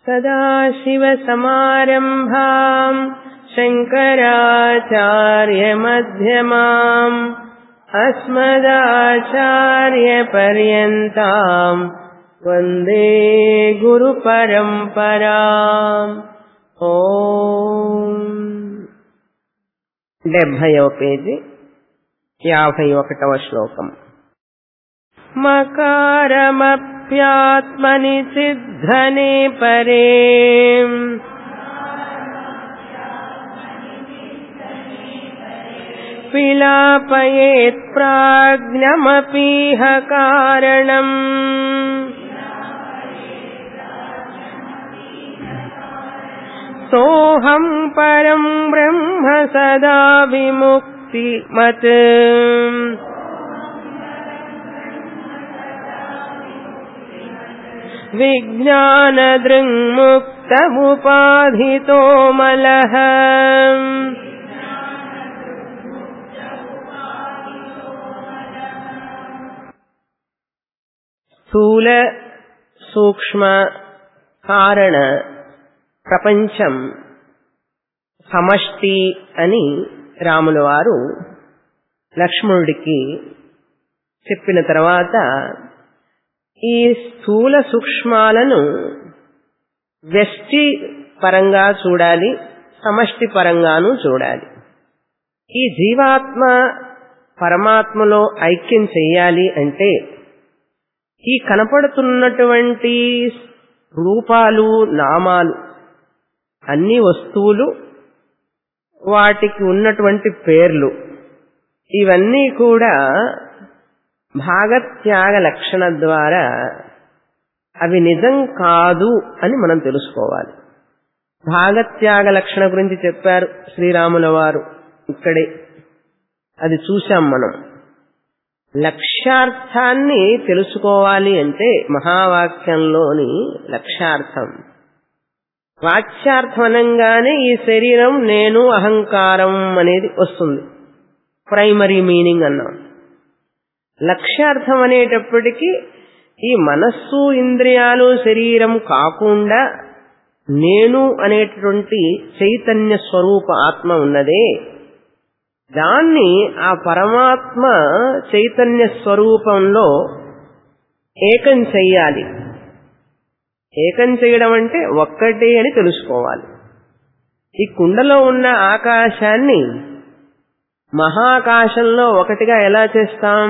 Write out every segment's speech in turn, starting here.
सदाशिवसमारम्भाम् शङ्कराचार्यमध्यमाम् अस्मदाचार्यपर्यन्ताम् वन्दे గురుపరంపరాम् ఓం డెబ్భైవ పేజీ యాభై ఒకటవ శ్లోకం మకారమప్యాత్మని సిద్ధనే పరే విలాపయేత్ ప్రాజ్ఞమపీహ కారణం सोऽहं परं ब्रह्म सदा विमुक्तिमत् विज्ञानदृङ्मुक्तमुपाधितो मलः స్థూల సూక్ష్మ కారణ ప్రపంచం సమష్టి అని రాముల వారు లక్ష్మణుడికి చెప్పిన తర్వాత ఈ స్థూల సూక్ష్మాలను వ్యష్టి పరంగా చూడాలి సమష్టి పరంగాను చూడాలి ఈ జీవాత్మ పరమాత్మలో ఐక్యం చెయ్యాలి అంటే ఈ కనపడుతున్నటువంటి రూపాలు నామాలు అన్ని వస్తువులు వాటికి ఉన్నటువంటి పేర్లు ఇవన్నీ కూడా భాగత్యాగ లక్షణ ద్వారా అవి నిజం కాదు అని మనం తెలుసుకోవాలి భాగత్యాగ లక్షణ గురించి చెప్పారు శ్రీరాముల వారు ఇక్కడే అది చూశాం మనం లక్ష్యార్థాన్ని తెలుసుకోవాలి అంటే మహావాక్యంలోని లక్ష్యార్థం వాచ్యార్థం అనంగానే ఈ శరీరం నేను అహంకారం అనేది వస్తుంది ప్రైమరీ మీనింగ్ అన్నాం లక్ష్యార్థం అనేటప్పటికీ ఈ మనస్సు ఇంద్రియాలు శరీరం కాకుండా నేను అనేటువంటి చైతన్య స్వరూప ఆత్మ ఉన్నదే దాన్ని ఆ పరమాత్మ చైతన్య స్వరూపంలో ఏకం చెయ్యాలి ఏకం చేయడం అంటే ఒక్కటే అని తెలుసుకోవాలి ఈ కుండలో ఉన్న ఆకాశాన్ని మహాకాశంలో ఒకటిగా ఎలా చేస్తాం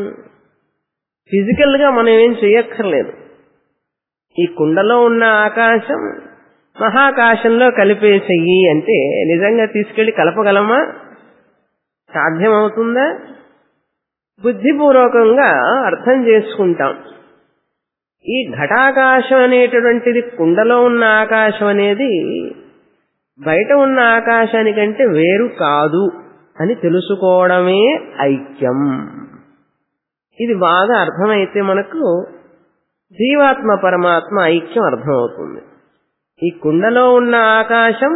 ఫిజికల్ గా మనం ఏం చెయ్యక్కర్లేదు ఈ కుండలో ఉన్న ఆకాశం మహాకాశంలో కలిపేసెయ్యి అంటే నిజంగా తీసుకెళ్లి కలపగలమా సాధ్యమవుతుందా బుద్ధిపూర్వకంగా అర్థం చేసుకుంటాం ఈ ఘటాకాశం అనేటటువంటిది కుండలో ఉన్న ఆకాశం అనేది బయట ఉన్న ఆకాశానికంటే వేరు కాదు అని తెలుసుకోవడమే ఐక్యం ఇది బాగా అర్థమైతే మనకు జీవాత్మ పరమాత్మ ఐక్యం అర్థమవుతుంది ఈ కుండలో ఉన్న ఆకాశం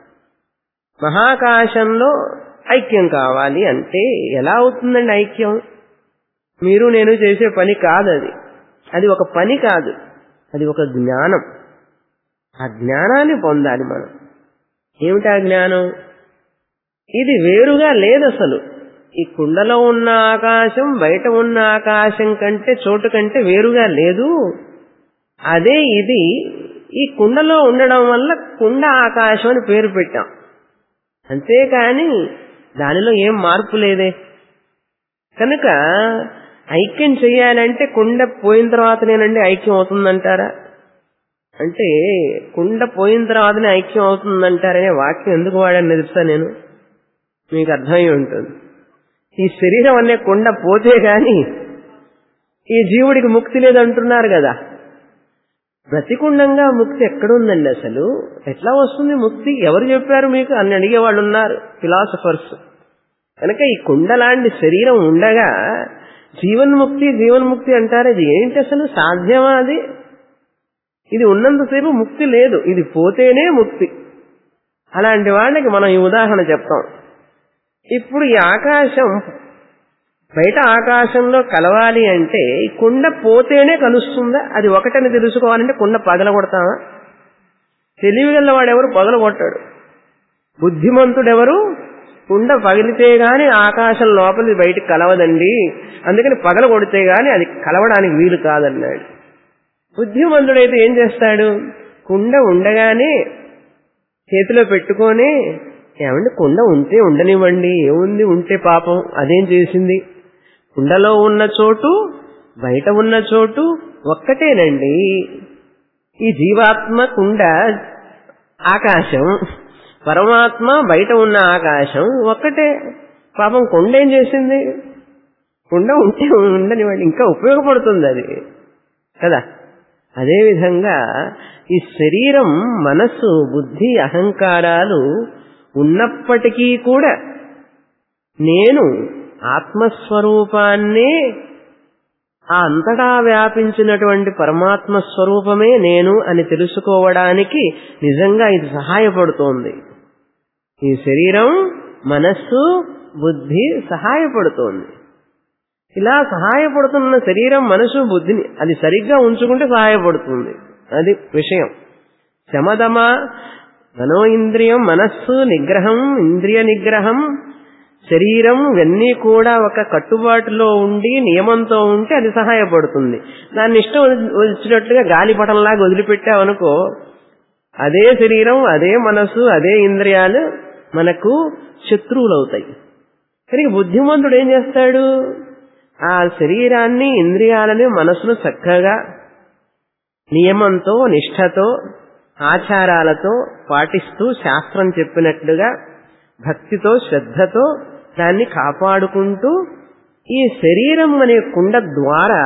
మహాకాశంలో ఐక్యం కావాలి అంటే ఎలా అవుతుందండి ఐక్యం మీరు నేను చేసే పని కాదు అది అది ఒక పని కాదు అది ఒక జ్ఞానం ఆ జ్ఞానాన్ని పొందాలి మనం ఏమిటా జ్ఞానం ఇది వేరుగా లేదు అసలు ఈ కుండలో ఉన్న ఆకాశం బయట ఉన్న ఆకాశం కంటే చోటు కంటే వేరుగా లేదు అదే ఇది ఈ కుండలో ఉండడం వల్ల కుండ ఆకాశం అని పేరు పెట్టాం అంతేకాని దానిలో ఏం మార్పు లేదే కనుక ఐక్యం చేయాలంటే కుండ పోయిన తర్వాతనేనండి ఐక్యం అవుతుందంటారా అంటే కుండ పోయిన తర్వాతనే ఐక్యం అవుతుందంటారనే వాక్యం ఎందుకు వాడని తెలుసా నేను మీకు అర్థమై ఉంటుంది ఈ శరీరం అనే కుండ పోతే గాని ఈ జీవుడికి ముక్తి లేదంటున్నారు కదా ప్రతికుండంగా ముక్తి ఎక్కడుందండి అసలు ఎట్లా వస్తుంది ముక్తి ఎవరు చెప్పారు మీకు అని అడిగే వాళ్ళు ఉన్నారు ఫిలాసఫర్స్ కనుక ఈ కుండ లాంటి శరీరం ఉండగా జీవన్ముక్తి జీవన్ముక్తి అంటారు అది ఏంటి అసలు సాధ్యమా అది ఇది ఉన్నంతసేపు ముక్తి లేదు ఇది పోతేనే ముక్తి అలాంటి వాళ్ళకి మనం ఈ ఉదాహరణ చెప్తాం ఇప్పుడు ఈ ఆకాశం బయట ఆకాశంలో కలవాలి అంటే ఈ కుండ పోతేనే కలుస్తుందా అది ఒకటని తెలుసుకోవాలంటే కుండ పగలగొడతామా తెలివిగలవాడెవరు పగల కొట్టాడు బుద్ధిమంతుడెవరు కుండ పగిలితే గాని ఆకాశం లోపలి బయటికి కలవదండి అందుకని పగల కొడితే గాని అది కలవడానికి వీలు కాదన్నాడు బుద్ధిమంతుడైతే ఏం చేస్తాడు కుండ ఉండగానే చేతిలో పెట్టుకొని ఏమండి కుండ ఉంటే ఉండనివ్వండి ఏముంది ఉంటే పాపం అదేం చేసింది కుండలో ఉన్న చోటు బయట ఉన్న చోటు ఒక్కటేనండి ఈ జీవాత్మ కుండ ఆకాశం పరమాత్మ బయట ఉన్న ఆకాశం ఒక్కటే పాపం కుండ ఏం చేసింది కుండ ఉంటే ఉండనివ్వండి ఇంకా ఉపయోగపడుతుంది అది కదా అదేవిధంగా ఈ శరీరం మనస్సు బుద్ధి అహంకారాలు ఉన్నప్పటికీ కూడా నేను ఆత్మస్వరూపాన్నే ఆ అంతటా వ్యాపించినటువంటి పరమాత్మ స్వరూపమే నేను అని తెలుసుకోవడానికి నిజంగా ఇది సహాయపడుతోంది ఈ శరీరం మనస్సు బుద్ధి సహాయపడుతోంది ఇలా సహాయపడుతున్న శరీరం మనసు బుద్ధిని అది సరిగ్గా ఉంచుకుంటే సహాయపడుతుంది అది విషయం శమదమ మనో ఇంద్రియం మనస్సు నిగ్రహం ఇంద్రియ నిగ్రహం శరీరం ఇవన్నీ కూడా ఒక కట్టుబాటులో ఉండి నియమంతో ఉంటే అది సహాయపడుతుంది దాన్ని ఇష్టం వచ్చినట్లుగా గాలిపటంలాగా వదిలిపెట్టావనుకో అదే శరీరం అదే మనసు అదే ఇంద్రియాలు మనకు శత్రువులు అవుతాయి కనుక బుద్ధిమంతుడు ఏం చేస్తాడు ఆ శరీరాన్ని ఇంద్రియాలని మనసును చక్కగా నియమంతో నిష్ఠతో ఆచారాలతో పాటిస్తూ శాస్త్రం చెప్పినట్లుగా భక్తితో శ్రద్ధతో దాన్ని కాపాడుకుంటూ ఈ శరీరం అనే కుండ ద్వారా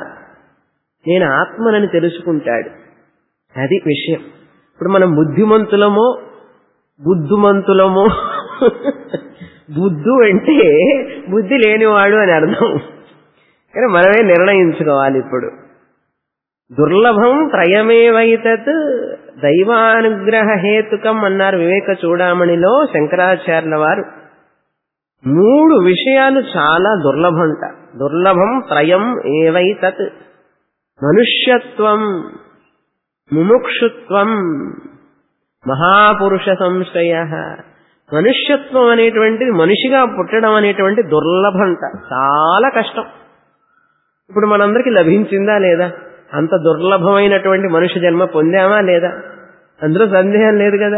నేను ఆత్మనని తెలుసుకుంటాడు అది విషయం ఇప్పుడు మనం బుద్ధిమంతులమో బుద్ధుమంతులమో బుద్ధు అంటే బుద్ధి లేనివాడు అని అర్థం కానీ మనమే నిర్ణయించుకోవాలి ఇప్పుడు దుర్లభం త్రయమేవైతత్ దైవానుగ్రహ హేతుకం అన్నారు వివేక చూడామణిలో శంకరాచార్యుల వారు మూడు విషయాలు చాలా దుర్లభంట దుర్లభం త్రయం ఏవైతత్ మనుష్యత్వం ముముక్షుత్వం మహాపురుష సంశయ మనుష్యత్వం అనేటువంటిది మనిషిగా పుట్టడం అనేటువంటి దుర్లభంట చాలా కష్టం ఇప్పుడు మనందరికీ లభించిందా లేదా అంత దుర్లభమైనటువంటి మనుష్య జన్మ పొందామా లేదా అందులో సందేహం లేదు కదా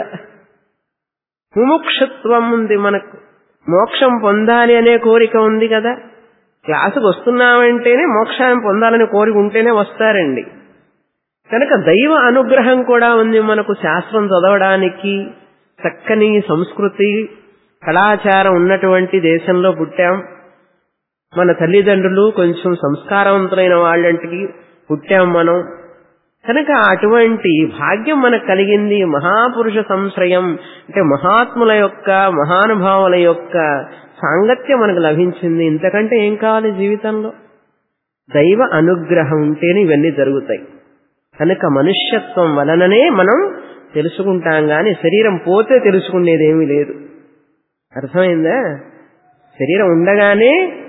ముముక్షత్వం ఉంది మనకు మోక్షం పొందాలి అనే కోరిక ఉంది కదా క్లాసుకు వస్తున్నామంటేనే మోక్షాన్ని పొందాలని కోరిక ఉంటేనే వస్తారండి కనుక దైవ అనుగ్రహం కూడా ఉంది మనకు శాస్త్రం చదవడానికి చక్కని సంస్కృతి కళాచారం ఉన్నటువంటి దేశంలో పుట్టాం మన తల్లిదండ్రులు కొంచెం సంస్కారవంతులైన వాళ్ళంటికి పుట్టాం మనం కనుక అటువంటి భాగ్యం మనకు కలిగింది మహాపురుష సంశ్రయం అంటే మహాత్ముల యొక్క మహానుభావుల యొక్క సాంగత్యం మనకు లభించింది ఇంతకంటే ఏం కావాలి జీవితంలో దైవ అనుగ్రహం ఉంటేనే ఇవన్నీ జరుగుతాయి కనుక మనుష్యత్వం వలననే మనం తెలుసుకుంటాం గాని శరీరం పోతే తెలుసుకునేదేమీ లేదు అర్థమైందా శరీరం ఉండగానే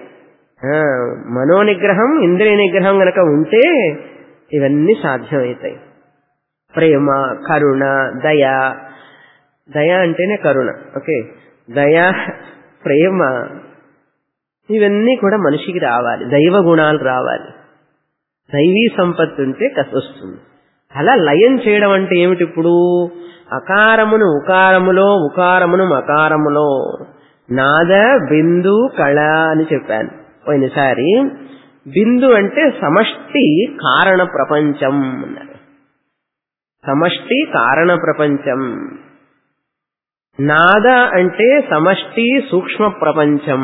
మనోనిగ్రహం ఇంద్రియ నిగ్రహం గనక ఉంటే ఇవన్నీ సాధ్యమవుతాయి ప్రేమ కరుణ దయ దయ అంటేనే కరుణ ఓకే దయ ప్రేమ ఇవన్నీ కూడా మనిషికి రావాలి దైవ గుణాలు రావాలి దైవీ సంపత్తి ఉంటే వస్తుంది అలా లయం చేయడం అంటే ఏమిటి ఇప్పుడు అకారమును ఉకారములో ఉకారమును మకారములో నాద బిందు కళ అని చెప్పాను పోయినసారి బిందు అంటే సమష్టి కారణ ప్రపంచం అన్నారు సమష్టి కారణ ప్రపంచం నాద అంటే సమష్టి సూక్ష్మ ప్రపంచం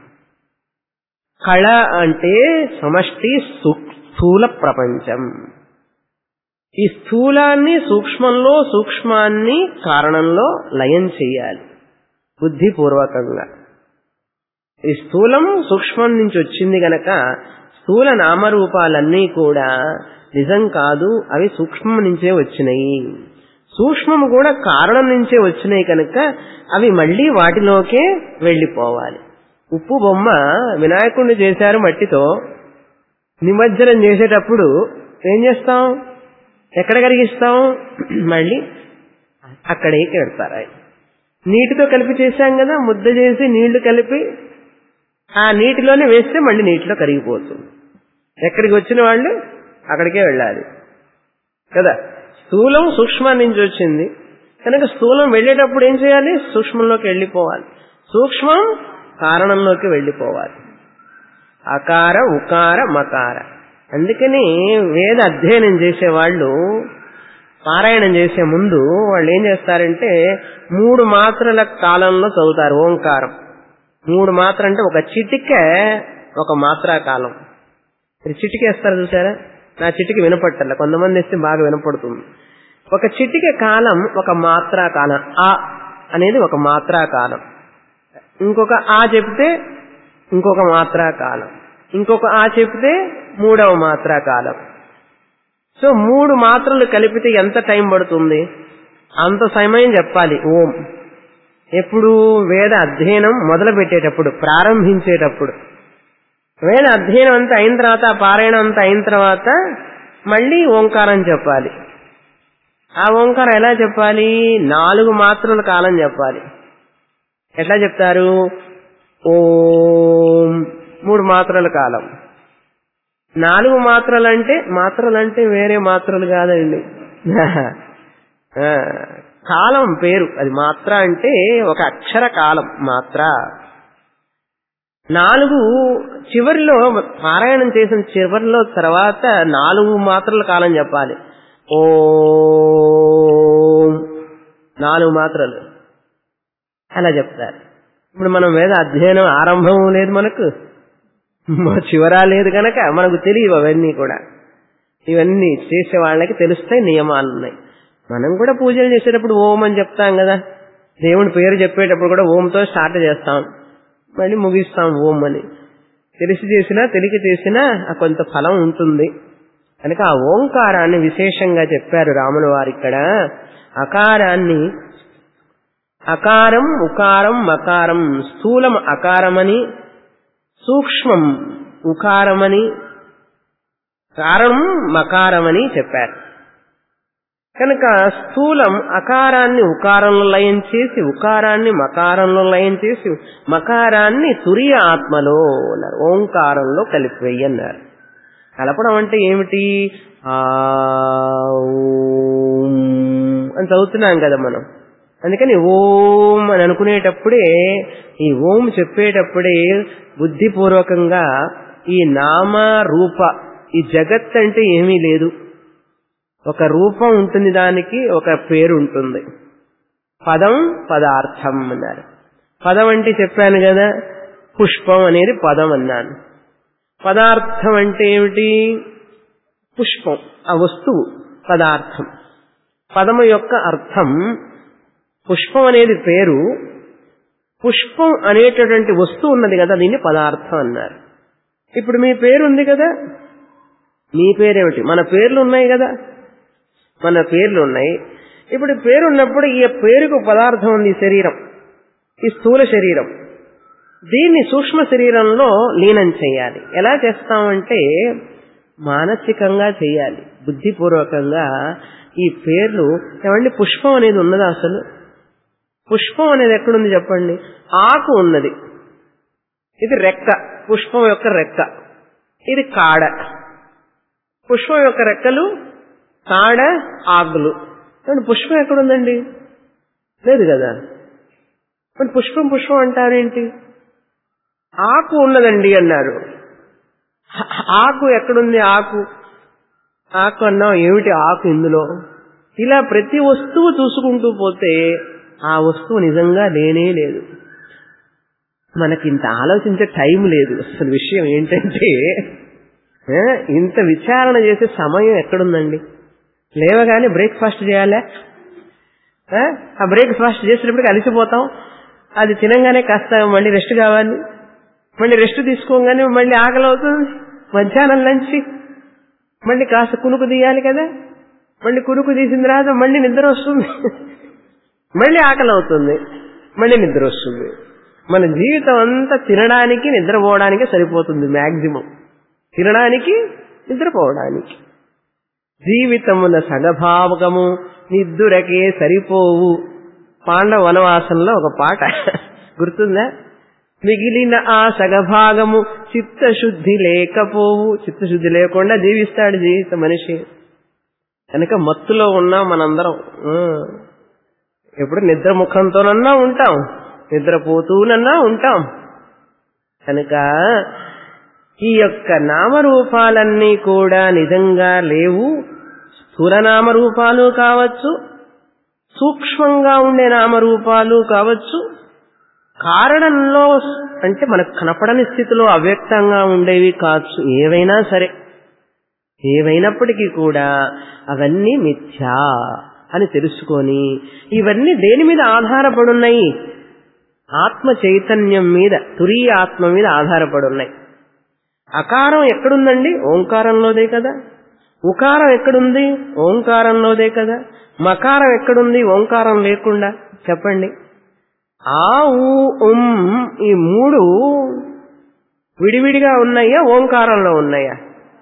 కళ అంటే సమష్టి స్థూల ప్రపంచం ఈ స్థూలాన్ని సూక్ష్మంలో సూక్ష్మాన్ని కారణంలో లయం చేయాలి బుద్ధిపూర్వకంగా ఈ స్థూలం సూక్ష్మం నుంచి వచ్చింది గనక స్థూల నామరూపాలన్నీ కూడా నిజం కాదు అవి సూక్ష్మం నుంచే వచ్చినాయి సూక్ష్మము కూడా కారణం నుంచే వచ్చినాయి కనుక అవి మళ్ళీ వాటిలోకే వెళ్లిపోవాలి ఉప్పు బొమ్మ వినాయకుడిని చేశారు మట్టితో నిమజ్జనం చేసేటప్పుడు ఏం చేస్తాం ఎక్కడ కరిగిస్తాం మళ్ళీ అక్కడే పెడతారు ఆయన నీటితో కలిపి చేశాం కదా ముద్ద చేసి నీళ్లు కలిపి ఆ నీటిలోనే వేస్తే మళ్ళీ నీటిలో కరిగిపోతుంది ఎక్కడికి వచ్చిన వాళ్ళు అక్కడికే వెళ్ళాలి కదా స్థూలం సూక్ష్మం నుంచి వచ్చింది కనుక స్థూలం వెళ్ళేటప్పుడు ఏం చేయాలి సూక్ష్మంలోకి వెళ్ళిపోవాలి సూక్ష్మం కారణంలోకి వెళ్ళిపోవాలి అకార ఉకార మకార అందుకని వేద అధ్యయనం చేసేవాళ్ళు పారాయణం చేసే ముందు వాళ్ళు ఏం చేస్తారంటే మూడు మాత్రల కాలంలో చదువుతారు ఓంకారం మూడు మాత్ర అంటే ఒక చిటిక ఒక మాత్రా కాలం మీరు చిటిక వేస్తారు చూసారా నా చిటిక వినపట్టలే కొంతమంది వేస్తే బాగా వినపడుతుంది ఒక చిటిక కాలం ఒక మాత్రా కాలం ఆ అనేది ఒక మాత్రా కాలం ఇంకొక ఆ చెప్తే ఇంకొక మాత్రా కాలం ఇంకొక ఆ చెప్తే మూడవ మాత్రా కాలం సో మూడు మాత్రలు కలిపితే ఎంత టైం పడుతుంది అంత సమయం చెప్పాలి ఓం ఎప్పుడు వేద అధ్యయనం మొదలు పెట్టేటప్పుడు ప్రారంభించేటప్పుడు వేద అధ్యయనం అంతా అయిన తర్వాత పారాయణం అంతా అయిన తర్వాత మళ్ళీ ఓంకారం చెప్పాలి ఆ ఓంకారం ఎలా చెప్పాలి నాలుగు మాత్రల కాలం చెప్పాలి ఎట్లా చెప్తారు ఓం మూడు మాత్రల కాలం నాలుగు మాత్రలంటే మాత్రలంటే వేరే మాత్రలు కాదండి కాలం పేరు అది మాత్ర అంటే ఒక అక్షర కాలం మాత్ర నాలుగు చివరిలో పారాయణం చేసిన చివరిలో తర్వాత నాలుగు మాత్రల కాలం చెప్పాలి ఓ నాలుగు మాత్రలు అలా చెప్తారు ఇప్పుడు మనం వేద అధ్యయనం ఆరంభం లేదు మనకు చివరా లేదు కనుక మనకు తెలియవు అవన్నీ కూడా ఇవన్నీ చేసే వాళ్ళకి తెలుస్తాయి నియమాలు ఉన్నాయి మనం కూడా పూజలు చేసేటప్పుడు ఓం అని చెప్తాం కదా దేవుని పేరు చెప్పేటప్పుడు కూడా ఓంతో స్టార్ట్ చేస్తాం మళ్ళీ ముగిస్తాం ఓం అని తెలిసి చేసినా తెలియక చేసినా కొంత ఫలం ఉంటుంది కనుక ఆ ఓంకారాన్ని విశేషంగా చెప్పారు రాముల వారు ఇక్కడ అకారాన్ని అకారం ఉకారం మకారం స్థూలం అకారమని సూక్ష్మం ఉకారమని కారణం మకారమని చెప్పారు కనుక స్థూలం అకారాన్ని ఉకారంలో లయం చేసి ఉకారాన్ని మకారంలో లయం చేసి మకారాన్ని తురియ ఆత్మలో అన్నారు ఓంకారంలో కలిపివేయి అన్నారు కలపడం అంటే ఏమిటి ఆ ఓం అని చదువుతున్నాం కదా మనం అందుకని ఓం అని అనుకునేటప్పుడే ఈ ఓం చెప్పేటప్పుడే బుద్ధిపూర్వకంగా ఈ నామ రూప ఈ జగత్ అంటే ఏమీ లేదు ఒక రూపం ఉంటుంది దానికి ఒక పేరు ఉంటుంది పదం పదార్థం అన్నారు పదం అంటే చెప్పాను కదా పుష్పం అనేది పదం అన్నాను పదార్థం అంటే ఏమిటి పుష్పం ఆ వస్తువు పదార్థం పదము యొక్క అర్థం పుష్పం అనేది పేరు పుష్పం అనేటటువంటి వస్తువు ఉన్నది కదా దీన్ని పదార్థం అన్నారు ఇప్పుడు మీ పేరు ఉంది కదా మీ పేరేమిటి మన పేర్లు ఉన్నాయి కదా మన పేర్లు ఉన్నాయి ఇప్పుడు పేరు ఉన్నప్పుడు ఈ పేరుకు పదార్థం ఉంది శరీరం ఈ స్థూల శరీరం దీన్ని సూక్ష్మ శరీరంలో లీనం చేయాలి ఎలా చేస్తామంటే మానసికంగా చేయాలి బుద్ధిపూర్వకంగా ఈ పేర్లు ఏమండి పుష్పం అనేది ఉన్నదా అసలు పుష్పం అనేది ఎక్కడుంది చెప్పండి ఆకు ఉన్నది ఇది రెక్క పుష్పం యొక్క రెక్క ఇది కాడ పుష్పం యొక్క రెక్కలు కాడ ఆకులు కానీ పుష్పం ఎక్కడుందండి లేదు కదా మరి పుష్పం పుష్పం అంటారేంటి ఆకు ఉన్నదండి అన్నారు ఆకు ఎక్కడుంది ఆకు ఆకు అన్నాం ఏమిటి ఆకు ఇందులో ఇలా ప్రతి వస్తువు చూసుకుంటూ పోతే ఆ వస్తువు నిజంగా లేనే లేదు మనకి ఇంత ఆలోచించే టైం లేదు అసలు విషయం ఏంటంటే ఇంత విచారణ చేసే సమయం ఎక్కడుందండి లేవగానే బ్రేక్ఫాస్ట్ చేయాలా ఆ బ్రేక్ఫాస్ట్ చేసేటప్పటికి అలసిపోతాం అది తినంగానే కాస్త మళ్ళీ రెస్ట్ కావాలి మళ్ళీ రెస్ట్ తీసుకోగానే మళ్ళీ ఆకలి అవుతుంది మధ్యాహ్నం లంచ్ మళ్ళీ కాస్త కునుకు తీయాలి కదా మళ్ళీ కునుకు తీసిన తర్వాత మళ్ళీ నిద్ర వస్తుంది మళ్ళీ ఆకలి అవుతుంది మళ్ళీ నిద్ర వస్తుంది మన జీవితం అంతా తినడానికి నిద్రపోవడానికి సరిపోతుంది మ్యాక్సిమం తినడానికి నిద్రపోవడానికి జీవితమున సగభావకము నిద్దురకే సరిపోవు పాండవ వనవాసంలో ఒక పాట గుర్తుందా మిగిలిన ఆ సగభాగము చిత్తశుద్ధి లేకపోవు చిత్తశుద్ధి లేకుండా జీవిస్తాడు జీవిత మనిషి కనుక మత్తులో ఉన్నాం మనందరం ఆ. ఎప్పుడు నిద్ర ముఖంతోనన్నా ఉంటాం నిద్రపోతూనన్నా ఉంటాం కనుక ఈ యొక్క నామరూపాలన్నీ కూడా నిజంగా లేవు స్థూల నామరూపాలు కావచ్చు సూక్ష్మంగా ఉండే నామరూపాలు కావచ్చు కారణంలో అంటే మనకు కనపడని స్థితిలో అవ్యక్తంగా ఉండేవి కావచ్చు ఏవైనా సరే ఏవైనప్పటికీ కూడా అవన్నీ మిథ్యా అని తెలుసుకొని ఇవన్నీ దేని మీద ఆధారపడున్నాయి ఆత్మ చైతన్యం మీద తురీయ ఆత్మ మీద ఆధారపడున్నాయి అకారం ఎక్కడుందండి ఓంకారంలోదే కదా ఉకారం ఎక్కడుంది ఓంకారంలోదే కదా మకారం ఎక్కడుంది ఓంకారం లేకుండా చెప్పండి ఆ ఊ ఉమ్ ఈ మూడు విడివిడిగా ఉన్నాయా ఓంకారంలో ఉన్నాయా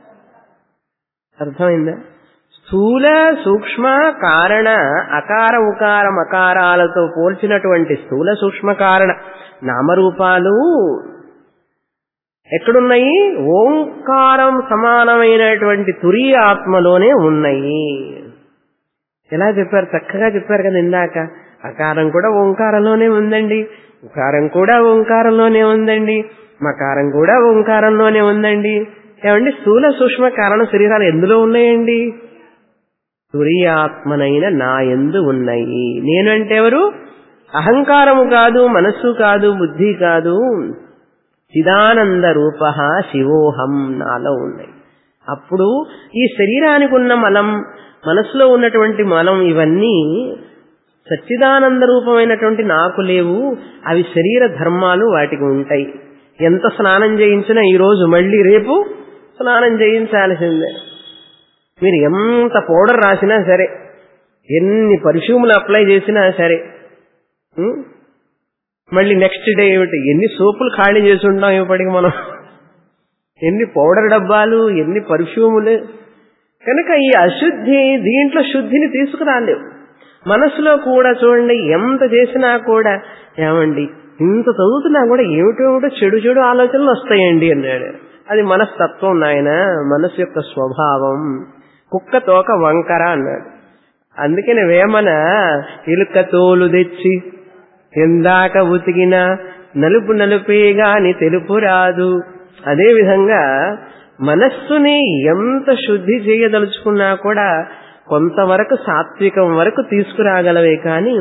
అర్థమైందా స్థూల సూక్ష్మ కారణ అకార ఉకార మకారాలతో పోల్చినటువంటి స్థూల సూక్ష్మ కారణ నామరూపాలు ఎక్కడున్నాయి ఓంకారం సమానమైనటువంటి తురీయ ఆత్మలోనే ఉన్నాయి ఎలా చెప్పారు చక్కగా చెప్పారు కదా ఇందాక అకారం కూడా ఓంకారంలోనే ఉందండి ఉకారం కూడా ఓంకారంలోనే ఉందండి మకారం కూడా ఓంకారంలోనే ఉందండి ఏమండి స్థూల సూక్ష్మ కారణ శరీరాలు ఎందులో ఉన్నాయండి తురియాత్మనైన నా ఎందు ఉన్నాయి నేను అంటే ఎవరు అహంకారము కాదు మనస్సు కాదు బుద్ధి కాదు చిదానంద రూప శివోహం నాలో ఉన్నాయి అప్పుడు ఈ శరీరానికి ఉన్న మలం మనసులో ఉన్నటువంటి మలం ఇవన్నీ సచ్చిదానంద రూపమైనటువంటి నాకు లేవు అవి శరీర ధర్మాలు వాటికి ఉంటాయి ఎంత స్నానం చేయించినా ఈ రోజు మళ్ళీ రేపు స్నానం చేయించాల్సిందే మీరు ఎంత పౌడర్ రాసినా సరే ఎన్ని పరిశుములు అప్లై చేసినా సరే ఉం? మళ్ళీ నెక్స్ట్ డే ఏమిటి ఎన్ని సోపులు ఖాళీ చేసి ఉంటాం ఇప్పటికి మనం ఎన్ని పౌడర్ డబ్బాలు ఎన్ని పర్ఫ్యూములు కనుక ఈ అశుద్ధి దీంట్లో శుద్ధిని తీసుకురాలేవు మనసులో కూడా చూడండి ఎంత చేసినా కూడా ఏమండి ఇంత చదువుతున్నా కూడా ఏమిటేమిటో చెడు చెడు ఆలోచనలు వస్తాయండి అన్నాడు అది మనస్తత్వం నాయన మనసు యొక్క స్వభావం కుక్క తోక వంకర అన్నాడు అందుకని వేమన ఇలుక తోలు తెచ్చి ఎందాక ఉతికిన నలుపు నలుపే గాని తెలుపు రాదు అదే విధంగా మనస్సుని ఎంత శుద్ధి చేయదలుచుకున్నా కూడా కొంతవరకు సాత్వికం వరకు తీసుకురాగలవే కానీ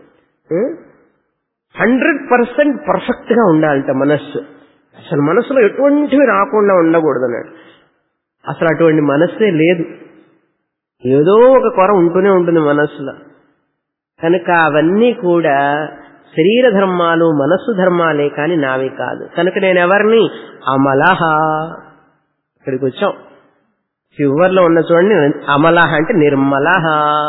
హండ్రెడ్ పర్సెంట్ పర్ఫెక్ట్ గా ఉండాలంట మనస్సు అసలు మనసులో ఎటువంటివి రాకుండా ఉండకూడదు అన్నాడు అసలు అటువంటి మనస్సే లేదు ఏదో ఒక కొర ఉంటూనే ఉంటుంది మనస్సులో కనుక అవన్నీ కూడా శరీర ధర్మాలు మనస్సు ధర్మాలే కాని నావి కాదు కనుక నేను ఎవరిని అమలహ ఇక్కడికి వచ్చాం చివర్లో ఉన్న చూడండి అమలహ అంటే నిర్మలహ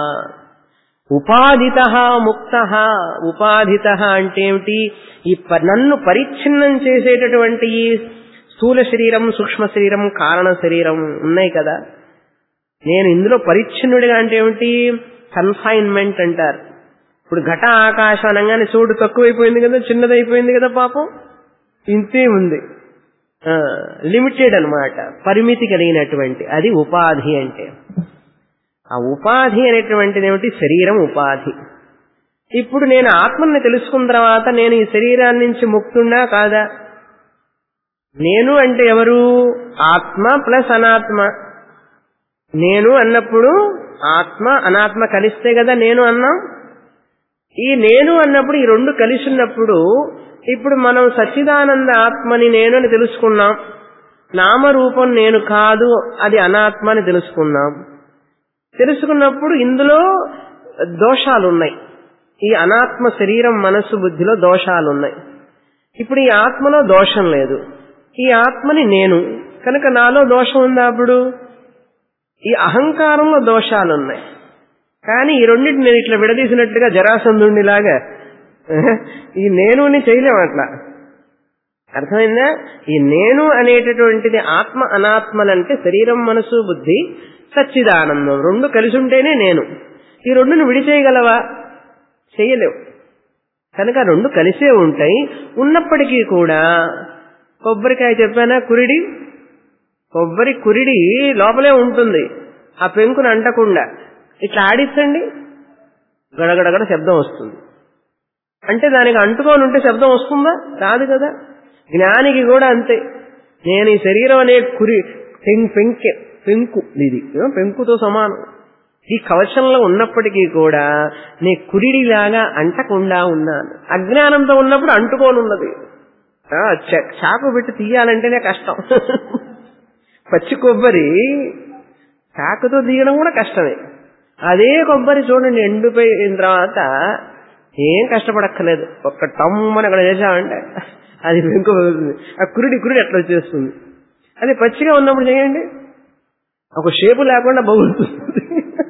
ఉపాధిత ముక్త ఉపాధిత అంటే ఏమిటి ఈ ప- నన్ను పరిచ్ఛిన్నం చేసేటటువంటి ఈ స్థూల శరీరం సూక్ష్మ శరీరం కారణ శరీరం ఉన్నాయి కదా నేను ఇందులో పరిచ్ఛిన్నుడిగా అంటే ఏమిటి కన్ఫైన్మెంట్ అంటారు ఇప్పుడు ఘట ఆకాశం అనగానే చోటు తక్కువైపోయింది కదా చిన్నదైపోయింది కదా పాపం ఇంతే ఉంది లిమిటెడ్ అన్నమాట పరిమితి కలిగినటువంటి అది ఉపాధి అంటే ఆ ఉపాధి అనేటువంటిది ఏమిటి శరీరం ఉపాధి ఇప్పుడు నేను ఆత్మని తెలుసుకున్న తర్వాత నేను ఈ శరీరాన్ని నుంచి ముక్తున్నా కాదా నేను అంటే ఎవరు ఆత్మ ప్లస్ అనాత్మ నేను అన్నప్పుడు ఆత్మ అనాత్మ కలిస్తే కదా నేను అన్నాం ఈ నేను అన్నప్పుడు ఈ రెండు కలిసి ఉన్నప్పుడు ఇప్పుడు మనం సచ్చిదానంద ఆత్మని నేను అని తెలుసుకున్నాం నామరూపం నేను కాదు అది అనాత్మ అని తెలుసుకున్నాం తెలుసుకున్నప్పుడు ఇందులో దోషాలు ఉన్నాయి ఈ అనాత్మ శరీరం మనస్సు బుద్ధిలో దోషాలు ఉన్నాయి ఇప్పుడు ఈ ఆత్మలో దోషం లేదు ఈ ఆత్మని నేను కనుక నాలో దోషం ఉందా అప్పుడు ఈ అహంకారంలో దోషాలు ఉన్నాయి కానీ ఈ రెండింటిని నేను ఇట్లా విడదీసినట్టుగా జరాసంధుడిలాగా ఈ నేనుని చేయలేం అట్లా అర్థమైందా ఈ నేను అనేటటువంటిది ఆత్మ అనాత్మలంటే శరీరం మనసు బుద్ధి సచ్చిదానందం రెండు కలిసి ఉంటేనే నేను ఈ రెండును విడిచేయగలవా చేయలేవు కనుక రెండు కలిసే ఉంటాయి ఉన్నప్పటికీ కూడా కొబ్బరికాయ చెప్పానా కురిడి కొబ్బరి కురిడి లోపలే ఉంటుంది ఆ పెంకును అంటకుండా ఇట్లా ఆడిచ్చండి గడగడగడ శబ్దం వస్తుంది అంటే దానికి అంటుకొని ఉంటే శబ్దం వస్తుందా రాదు కదా జ్ఞానికి కూడా అంతే నేను ఈ శరీరం అనే కురి పెం- పెంకె పెంకు ఇది పెంకుతో సమానం ఈ కవచంలో ఉన్నప్పటికీ కూడా నీ కురిడిలాగా అంటకుండా ఉన్నాను అజ్ఞానంతో ఉన్నప్పుడు అంటుకోనున్నది ఆ, చ- చాకు పెట్టి తీయాలంటేనే కష్టం పచ్చి కొబ్బరి చాకుతో తీయడం కూడా కష్టమే అదే కొబ్బరి చూడండి ఎండిపోయిన తర్వాత ఏం కష్టపడక్కర్లేదు ఒక్క టమ్మని అక్కడ చేసామంటే అది ఇంకో ఆ కురిడి కురిడి అట్లా వచ్చేస్తుంది అది పచ్చిగా ఉన్నప్పుడు చేయండి ఒక షేపు లేకుండా బగులుతుంది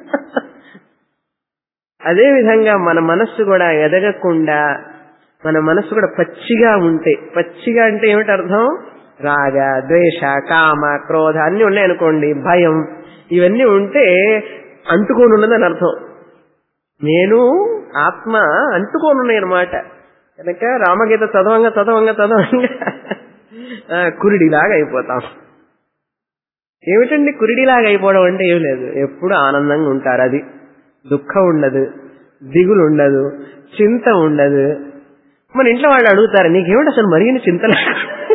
అదే విధంగా మన మనస్సు కూడా ఎదగకుండా మన మనస్సు కూడా పచ్చిగా ఉంటే పచ్చిగా అంటే ఏమిటి అర్థం రాగ ద్వేష కామ క్రోధ అన్ని ఉన్నాయనుకోండి భయం ఇవన్నీ ఉంటే అంటుకొని ఉన్నదని అర్థం నేను ఆత్మ అంటుకోనున్నాయి అనమాట కనుక రామగీత చదవంగా చదవంగా చదవంగా ఆ, కురిడిలాగా అయిపోతాం ఏమిటండి కురిడిలాగా అయిపోవడం అంటే ఏం లేదు ఎప్పుడు ఆనందంగా ఉంటారు అది దుఃఖం ఉండదు దిగులు ఉండదు చింత ఉండదు మన ఇంట్లో వాళ్ళు అడుగుతారు నీకేమిటి అసలు మరిగిన చింత లేదు?"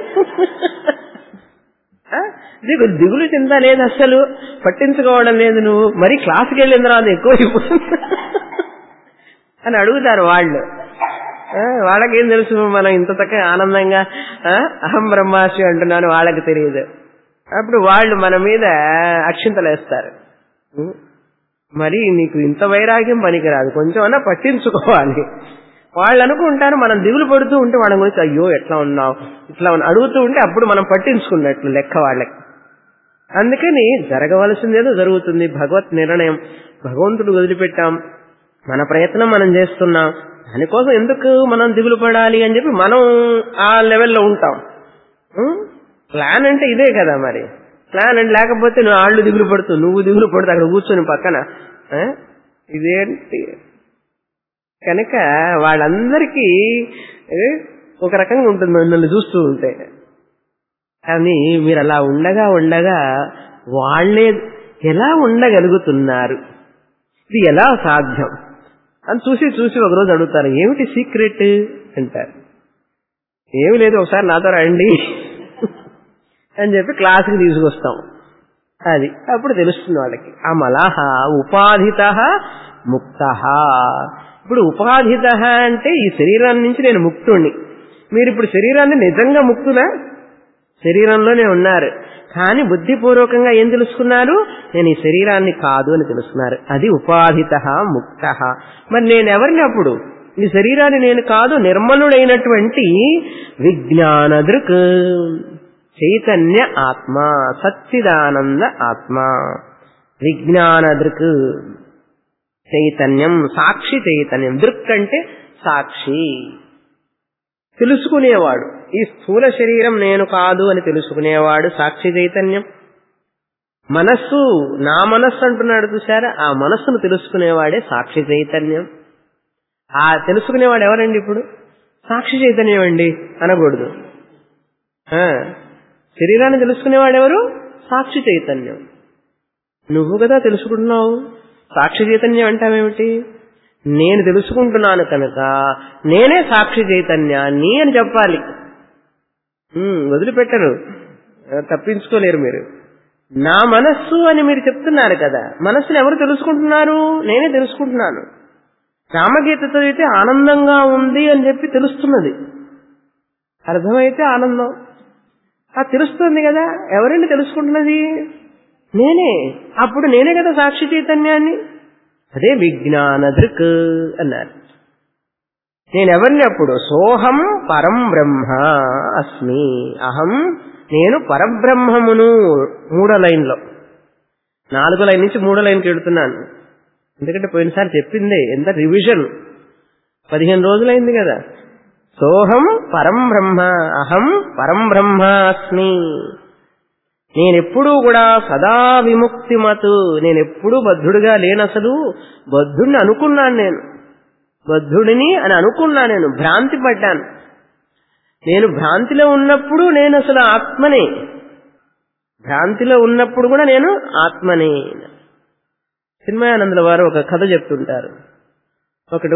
ఆ? నీకు దిగులు చింత లేదు అసలు పట్టించుకోవడం లేదు నువ్వు మరీ క్లాసుకి వెళ్ళిన తర్వాత ఎక్కువ అయిపోతుంది అని అడుగుతారు వాళ్ళు ఆ, వాళ్ళకేం తెలుసు మనం ఇంత చక్కగా ఆనందంగా ఆ, అహం బ్రహ్మాస్మి అంటున్నాను వాళ్ళకి తెలియదు అప్పుడు వాళ్ళు మన మీద అక్షింతలు వేస్తారు ఉం? మరి నీకు ఇంత వైరాగ్యం పనికిరాదు కొంచెం అన్నా పట్టించుకోవాలి వాళ్ళు అనుకుంటారు మనం దిగులు పడుతూ ఉంటే వాళ్ళ గురించి అయ్యో ఎట్లా ఉన్నావు ఇట్లా ఉన్నావు అడుగుతూ ఉంటే అప్పుడు మనం పట్టించుకున్నట్లు లెక్క వాళ్ళకి అందుకని జరగవలసిందేదో జరుగుతుంది భగవత్ నిర్ణయం భగవంతుడు వదిలిపెట్టాం మన ప్రయత్నం మనం చేస్తున్నాం దానికోసం ఎందుకు మనం దిగులు పడాలి అని చెప్పి మనం ఆ లెవెల్లో ఉంటాం ఉం? ప్లాన్ అంటే ఇదే కదా మరి ప్లాన్ అంటే లేకపోతే నువ్వు ఆళ్ళు దిగులు పడుతూ నువ్వు దిగులు పడుతూ అక్కడ కూర్చొని పక్కన ఆ? ఇదేంటి కనుక వాళ్ళందరికీ ఏ, ఒక రకంగా ఉంటుంది మిమ్మల్ని చూస్తూ ఉంటే కానీ మీరు అలా ఉండగా ఉండగా వాళ్ళే ఎలా ఉండగలుగుతున్నారు ఇది ఎలా సాధ్యం అని చూసి చూసి ఒకరోజు అడుగుతారు ఏమిటి సీక్రెట్ అంటారు ఏమి లేదు ఒకసారి నాతో రండి అని చెప్పి క్లాసుకి తీసుకొస్తాం అది అప్పుడు తెలుస్తుంది వాళ్ళకి అమలహ ఉపాధిత ముక్త ఇప్పుడు ఉపాధిత అంటే ఈ శరీరాన్ని నుంచి నేను ముక్తుణ్ణి మీరు ఇప్పుడు శరీరాన్ని నిజంగా ముక్తులా శరీరంలోనే ఉన్నారు కానీ బుద్ధిపూర్వకంగా ఏం తెలుసుకున్నారు నేను ఈ శరీరాన్ని కాదు అని తెలుసుకున్నారు అది ఉపాధిత ముక్త మరి నేను ఎవరిని అప్పుడు ఈ శరీరాన్ని నేను కాదు నిర్మలుడైనటువంటి విజ్ఞాన దృక్ చైతన్య ఆత్మ సచ్చిదానంద ఆత్మ విజ్ఞాన దృక్ చైతన్యం సాక్షి చైతన్యం దృక్ అంటే సాక్షి తెలుసుకునేవాడు ఈ స్థూల శరీరం నేను కాదు అని తెలుసుకునేవాడు సాక్షి చైతన్యం మనస్సు నా మనస్సు అంటున్నాడు చూసారా ఆ మనస్సును తెలుసుకునేవాడే సాక్షి చైతన్యం ఆ తెలుసుకునేవాడు ఎవరండి ఇప్పుడు సాక్షి చైతన్యం అండి అనకూడదు ఆ, శరీరాన్ని తెలుసుకునేవాడు ఎవరు సాక్షి చైతన్యం నువ్వు కదా తెలుసుకుంటున్నావు సాక్షి చైతన్యం అంటావేమిటి నేను తెలుసుకుంటున్నాను కనుక నేనే సాక్షి చైతన్యాన్ని అని చెప్పాలి ఉమ్, వదిలిపెట్టరు ఆ, తప్పించుకోలేరు మీరు నా మనస్సు అని మీరు చెప్తున్నారు కదా మనస్సును ఎవరు తెలుసుకుంటున్నారు నేనే తెలుసుకుంటున్నాను రామగీత చదివితే ఆనందంగా ఉంది అని చెప్పి తెలుస్తున్నది అర్థమైతే ఆనందం ఆ తెలుస్తుంది కదా ఎవరండి తెలుసుకుంటున్నది నేనే అప్పుడు నేనే కదా సాక్షి చైతన్యాన్ని అదే విజ్ఞాన దృక్ అన్నారు నేనెవరిని అప్పుడు సోహం పరం బ్రహ్మ అస్మి అహం నేను పరబ్రహ్మమును మూడో లైన్లో నాలుగో లైన్ నుంచి మూడో లైన్కి వెళుతున్నాను ఎందుకంటే పోయినసారి చెప్పిందే ఎంత రివిజన్ పదిహేను రోజులైంది కదా సోహం పరం బ్రహ్మ అహం పరం బ్రహ్మాస్మి నేనెప్పుడూ కూడా సదా విముక్తిమతు నేనెప్పుడూ బద్ధుడిగా లేనసలు బద్ధుడిని అనుకున్నాను నేను బద్ధుడిని అని అనుకున్నా నేను భ్రాంతి పడ్డాను నేను భ్రాంతిలో ఉన్నప్పుడు నేను అసలు ఆత్మనే భ్రాంతిలో ఉన్నప్పుడు కూడా నేను ఆత్మనే చిన్మయానందుల వారు ఒక కథ చెప్తుంటారు ఒకడు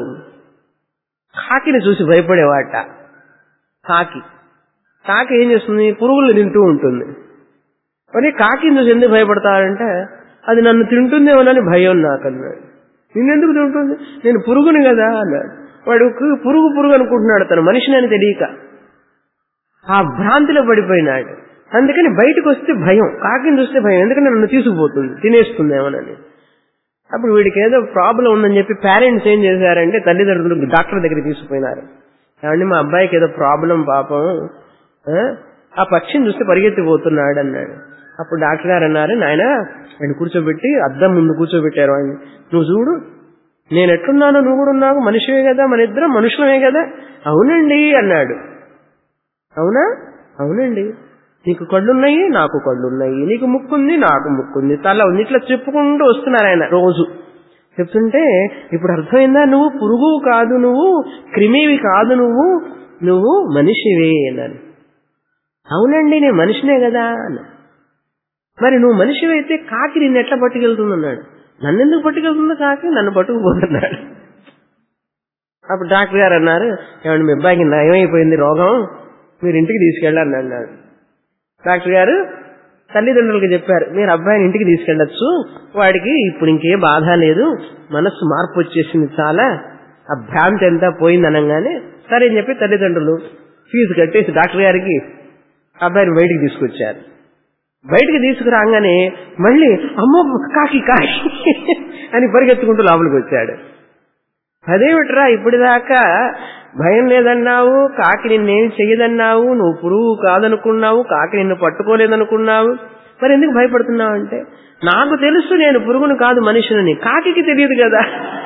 కాకిని చూసి భయపడేవాట కాకి కాకి ఏం చేస్తుంది పురుగులు తింటూ ఉంటుంది మరి కాకిని చూసి ఎందుకు భయపడతాడంటే అది నన్ను తింటుందేమోనని భయం నాకు అన్నాడు నిన్నెందుకు తింటుంది నేను పురుగుని కదా అన్నాడు వాడు పురుగు పురుగు అనుకుంటున్నాడు తను మనిషిని అని తెలియక ఆ భ్రాంతిలో పడిపోయినాడు అందుకని బయటకు వస్తే భయం కాకిని చూస్తే భయం ఎందుకంటే నన్ను తీసుకుపోతుంది తినేస్తుందేమోనని అప్పుడు వీడికి ఏదో ప్రాబ్లం ఉందని చెప్పి పేరెంట్స్ ఏం చేశారంటే తల్లిదండ్రులు డాక్టర్ దగ్గర తీసుకుపోయినారు ఏమండి మా అబ్బాయికి ఏదో ప్రాబ్లం పాపం ఆ? ఆ పక్షిని చూస్తే పరిగెత్తిపోతున్నాడు అన్నాడు అప్పుడు డాక్టర్ గారు అన్నారు నాయన ఆయన కూర్చోబెట్టి అద్దం ముందు కూర్చోబెట్టారు ఆయన నువ్వు చూడు నేను ఎట్లున్నానో నువ్వు కూడా ఉన్నావు మనిషివే కదా మన ఇద్దరం మనుషులమే కదా అవునండి అన్నాడు అవునా అవునండి నీకు కళ్ళున్నాయి నాకు కళ్ళున్నాయి నీకు ముక్కుంది నాకు ముక్కుంది తల ఉంది ఇట్లా చెప్పుకుంటూ వస్తున్నారు ఆయన రోజు చెప్తుంటే ఇప్పుడు అర్థమైందా నువ్వు పురుగు కాదు నువ్వు క్రిమివి కాదు నువ్వు నువ్వు మనిషివే అన్నాను అవునండి నేను మనిషినే కదా అన్నా మరి నువ్వు మనిషివైతే కాకి నిన్ను ఎట్లా పట్టుకెళ్తుంది అన్నాడు నన్ను ఎందుకు పట్టుకెళ్తుంది కాకి నన్ను పట్టుకుపోతున్నాడు అప్పుడు డాక్టర్ గారు అన్నారు ఏమండి మీ అబ్బాయికి నయమైపోయింది రోగం మీరు ఇంటికి తీసుకెళ్ళండి అన్నాడు డాక్టర్ గారు తల్లిదండ్రులకు చెప్పారు మీరు అబ్బాయిని ఇంటికి తీసుకెళ్లొచ్చు వాడికి ఇప్పుడు ఇంకే బాధ లేదు మనస్సు మార్పు వచ్చేసింది చాలా ఆ భ్రాంతి అంతా పోయింది అనగానే సరే అని చెప్పి తల్లిదండ్రులు ఫీజు కట్టేసి డాక్టర్ గారికి అబ్బాయిని బయటికి తీసుకొచ్చారు బయటికి తీసుకురాగానే మళ్ళీ అమ్మో కాకి కాకి అని పరిగెత్తుకుంటూ లోపలికి వచ్చాడు అదేమిట్రా ఇప్పటిదాకా భయం లేదన్నావు కాకి నిన్నేం చెయ్యదన్నావు నువ్వు పురుగు కాదనుకున్నావు కాకి నిన్ను పట్టుకోలేదనుకున్నావు మరి ఎందుకు భయపడుతున్నావు అంటే నాకు తెలుసు నేను పురుగును కాదు మనుషులని కాకికి తెలియదు కదా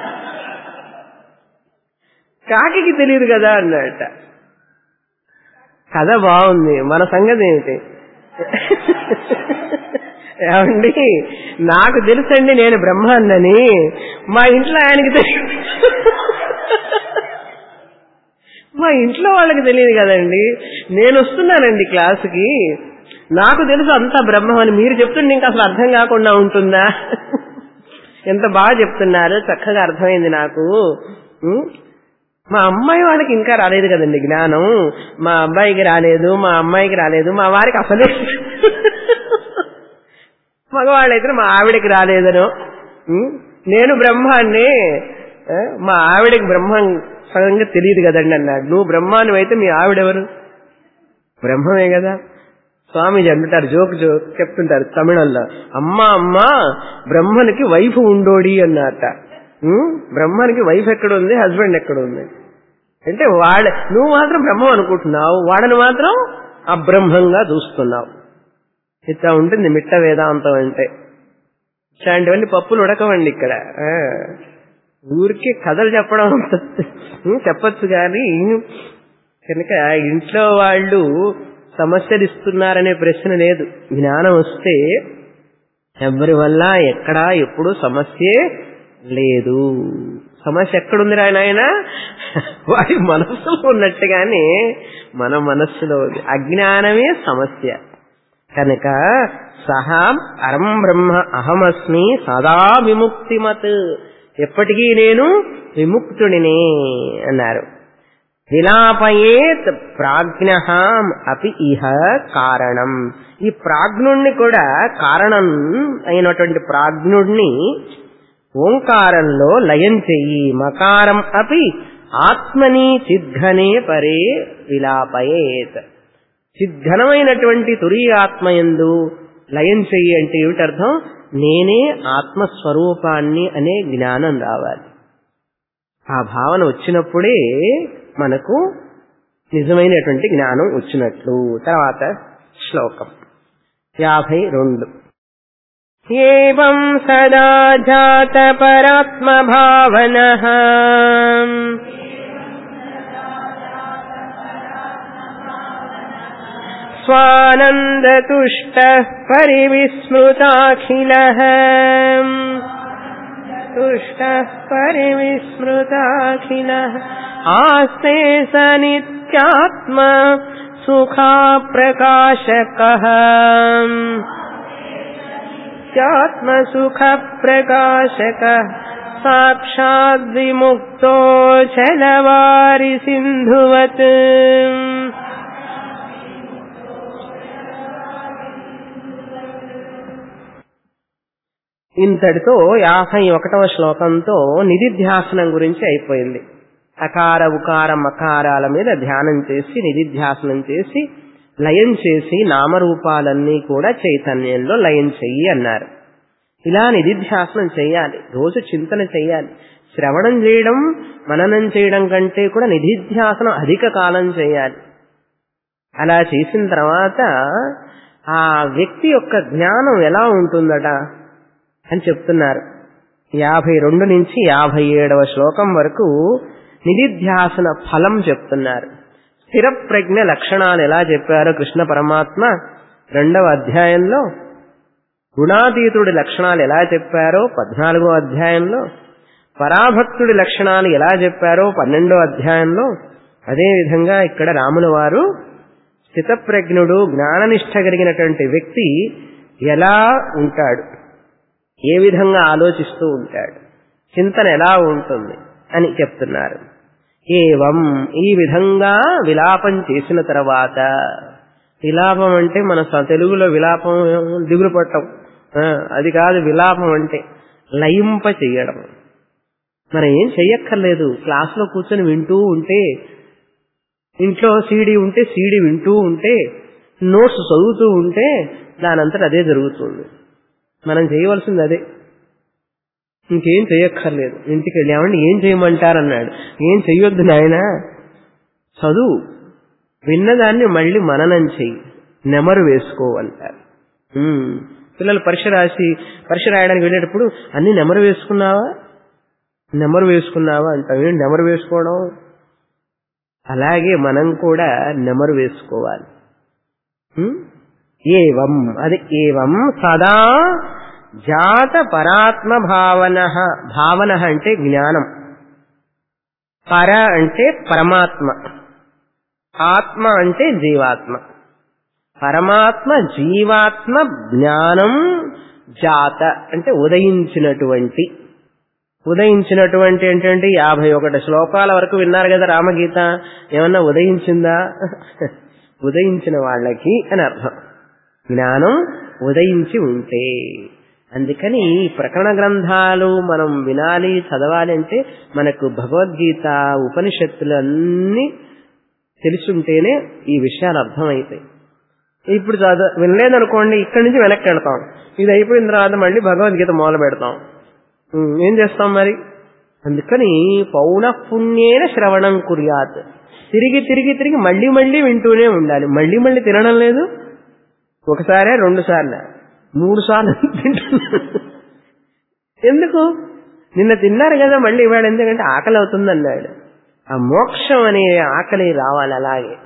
కాకికి తెలియదు కదా అన్నట కథ బాగుంది మన సంగతి ఏమిటి ఏమండి నాకు తెలుసండి నేను బ్రహ్మాన్నని మా ఇంట్లో ఆయనకి తెలియదు మా ఇంట్లో వాళ్ళకి తెలియదు కదండి నేను వస్తున్నానండి క్లాసుకి నాకు తెలుసు అంతా బ్రహ్మం అని మీరు చెప్తుంటే ఇంకా అసలు అర్థం కాకుండా ఉంటుందా ఎంత బాగా చెప్తున్నారు చక్కగా అర్థమైంది నాకు ఉం? మా అమ్మాయి వాళ్ళకి ఇంకా రాలేదు కదండి జ్ఞానం మా అబ్బాయికి రాలేదు మా అమ్మాయికి రాలేదు మా వారికి అసలే మగవాళ్ళైతే మా ఆవిడకి రాలేదను ఉం? నేను బ్రహ్మాన్ని ఆ, మా ఆవిడకి బ్రహ్మం సంగతి తెలియదు కదండి అన్నాడు నువ్వు బ్రహ్మాను అయితే మీ ఆవిడెవరు బ్రహ్మమే కదా స్వామీజీ అంటుంటారు జోక్ జోక్ చెప్తుంటారు తమిళంలో అమ్మా అమ్మా బ్రహ్మనికి వైఫ్ ఉండోడి అన్నట ఉం? బ్రహ్మానికి వైఫ్ ఎక్కడ ఉంది హస్బెండ్ ఎక్కడ ఉంది అంటే వాళ్ళ నువ్వు మాత్రం బ్రహ్మం అనుకుంటున్నావు వాడని మాత్రం అబ్రహ్మంగా చూస్తున్నావు ఇట్లా ఉంటుంది మిట్ట వేదాంతం అంటే ఇట్లాంటివన్నీ పప్పులు ఉడకవండి ఇక్కడ ఆ. ఊరికే కథలు చెప్పడం ఉం, చెప్పొచ్చు కానీ కనుక ఇంట్లో వాళ్ళు సమస్యలు ఇస్తున్నారనే ప్రశ్న లేదు జ్ఞానం వస్తే ఎవరి వల్ల ఎక్కడా ఎప్పుడు సమస్యే లేదు సమస్య ఎక్కడుంది ఆయన ఆయన వాడి మనస్సులో ఉన్నట్టుగానే మన మనస్సులో ఉంది అజ్ఞానమే సమస్య కనుక సహా పరం బ్రహ్మ అహమస్మి సదా విముక్తిమత్ ఎప్పటికీ నేను విముక్తుడినే అన్నారు విలాపయేత్ ప్రాజ్ఞ అపి ఇహ కారణం ఈ ప్రాజ్ఞుణ్ణి కూడా కారణం అయినటువంటి ప్రాజ్ఞుణ్ణి ఓంకారంలో లయం చెయ్యి మకారం అపి ఆత్మని చిద్ఘనే పరే విలాపయేత్ చిద్ఘనమైనటువంటి తురీయాత్మయందు లయం చెయ్యి అంటే ఏమిటర్థం నేనే ఆత్మస్వరూపాన్ని అనే జ్ఞానం రావాలి ఆ భావన వచ్చినప్పుడే మనకు నిజమైనటువంటి జ్ఞానం వచ్చినట్లు తర్వాత శ్లోకం యాభై రెండు ఏం సదా జాత పరాత్మ భావన स्वानन्दतुष्टः परिविस्मृताखिलः तुष्टः परिविस्मृताखिलः आस्ते स नित्यात्मा सुखाप्रकाशकः नित्यात्मसुखप्रकाशकः साक्षाद्विमुक्तो चलवारिसिन्धुवत् ఇంతటితో యాభై ఒకటవ శ్లోకంతో నిధిధ్యాసనం గురించి అయిపోయింది అకార ఉకార మకారాల మీద ధ్యానం చేసి నిధిధ్యాసనం చేసి లయం చేసి నామరూపాలన్నీ కూడా చైతన్యంలో లయం చెయ్యి అన్నారు ఇలా నిధిధ్యాసనం చేయాలి రోజు చింతన చేయాలి శ్రవణం చేయడం మననం చేయడం కంటే కూడా నిధిధ్యాసనం అధిక కాలం చేయాలి అలా చేసిన తర్వాత ఆ వ్యక్తి యొక్క జ్ఞానం ఎలా ఉంటుందట అని చెప్తున్నారు యాభై రెండు నుంచి యాభై ఏడవ శ్లోకం వరకు నిధిధ్యాసన ఫలం చెప్తున్నారు స్థిర ప్రజ్ఞ లక్షణాలు ఎలా చెప్పారో కృష్ణ పరమాత్మ రెండవ అధ్యాయంలో గుణాతీతుడి లక్షణాలు ఎలా చెప్పారో పద్నాలుగో అధ్యాయంలో పరాభక్తుడి లక్షణాలు ఎలా చెప్పారో పన్నెండో అధ్యాయంలో అదేవిధంగా ఇక్కడ రాముల వారు స్థితప్రజ్ఞుడు జ్ఞాననిష్ట కలిగినటువంటి వ్యక్తి ఎలా ఉంటాడు ఏ విధంగా ఆలోచిస్తూ ఉంటాడు చింతన ఎలా ఉంటుంది అని చెప్తున్నారు ఏవం ఈ విధంగా విలాపం చేసిన తర్వాత విలాపం అంటే మన స- తెలుగులో విలాపం దిగులు పట్టం ఆ, అది కాదు విలాపం అంటే లయింప చెయ్యడం మనం ఏం చెయ్యక్కర్లేదు క్లాసులో కూర్చొని వింటూ ఉంటే ఇంట్లో సీడీ ఉంటే సీడీ వింటూ ఉంటే నోట్స్ చదువుతూ ఉంటే దానంతట అదే జరుగుతుంది మనం చేయవలసింది అదే ఇంకేం చేయక్కర్లేదు ఇంటికి వెళ్ళి ఏమండి ఏం చేయమంటారన్నాడు ఏం చెయ్యొద్దు నాయన చదువు విన్నదాన్ని మళ్ళీ మననం చెయ్యి నెమరు వేసుకో అంటారు ఉమ్. పిల్లలు పరీక్ష రాసి పరీక్ష రాయడానికి వెళ్ళేటప్పుడు అన్ని నెమరు వేసుకున్నావా నెమరు వేసుకున్నావా అంటాం ఏం నెమరు వేసుకోవడం అలాగే మనం కూడా నెమరు వేసుకోవాలి ఉమ్? ఏవం అది ఏవం సదా జాత పరాత్మ భావన భావన అంటే జ్ఞానం పర అంటే పరమాత్మ ఆత్మ అంటే జీవాత్మ పరమాత్మ జీవాత్మ జ్ఞానం జాత అంటే ఉదయించినటువంటి ఉదయించినటువంటి ఏంటంటే యాభై ఒకటి శ్లోకాల వరకు విన్నారు కదా రామగీత ఏమన్నా ఉదయించిందా ఉదయించిన వాళ్ళకి అని అర్థం జ్ఞానం ఉదయించి ఉంటే అందుకని ఈ ప్రకరణ గ్రంథాలు మనం వినాలి చదవాలి అంటే మనకు భగవద్గీత ఉపనిషత్తులు అన్నీ తెలుసుంటేనే ఈ విషయాలు అర్థమవుతాయి ఇప్పుడు చదువు వినలేదనుకోండి ఇక్కడి నుంచి వెనక్కి వెళ్తాం ఇది అయిపోయిన తర్వాత మళ్ళీ భగవద్గీత మొదలు పెడతాం ఉమ్, ఏం చేస్తాం మరి అందుకని పౌన పుణ్యేన శ్రవణం కుర్యాత్ తిరిగి తిరిగి తిరిగి మళ్ళీ మళ్ళీ వింటూనే ఉండాలి మళ్ళీ మళ్ళీ తినడం లేదు ఒకసారే రెండు సార్లు మూడు సార్లు తింటున్నారు ఎందుకు నిన్న తిన్నారు కదా మళ్ళీ ఇవాళ ఎందుకంటే ఆకలి అవుతుంది అన్నాడు ఆ మోక్షం అనే ఆకలి రావాలి అలాగే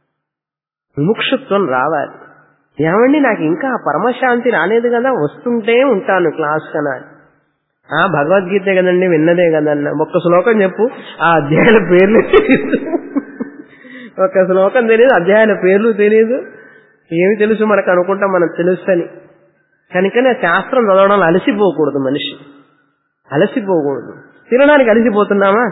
విముక్షత్వం రావాలి ఏమండి నాకు ఇంకా ఆ పరమశాంతి రాలేదు కదా వస్తుంటే ఉంటాను క్లాస్ కన్నా ఆ భగవద్గీతే కదండి విన్నదే కదన్న ఒక్క శ్లోకం చెప్పు ఆ అధ్యాయాల పేర్లు తెలియదు ఒక్క శ్లోకం తెలియదు అధ్యాయాల పేర్లు తెలియదు ఏమి తెలుసు మనకు అనుకుంటాం మనకు తెలుసని కనుకనే శాస్త్రం చదవడం అలసిపోకూడదు మనిషి అలసిపోకూడదు తినడానికి అలసిపోతున్నామా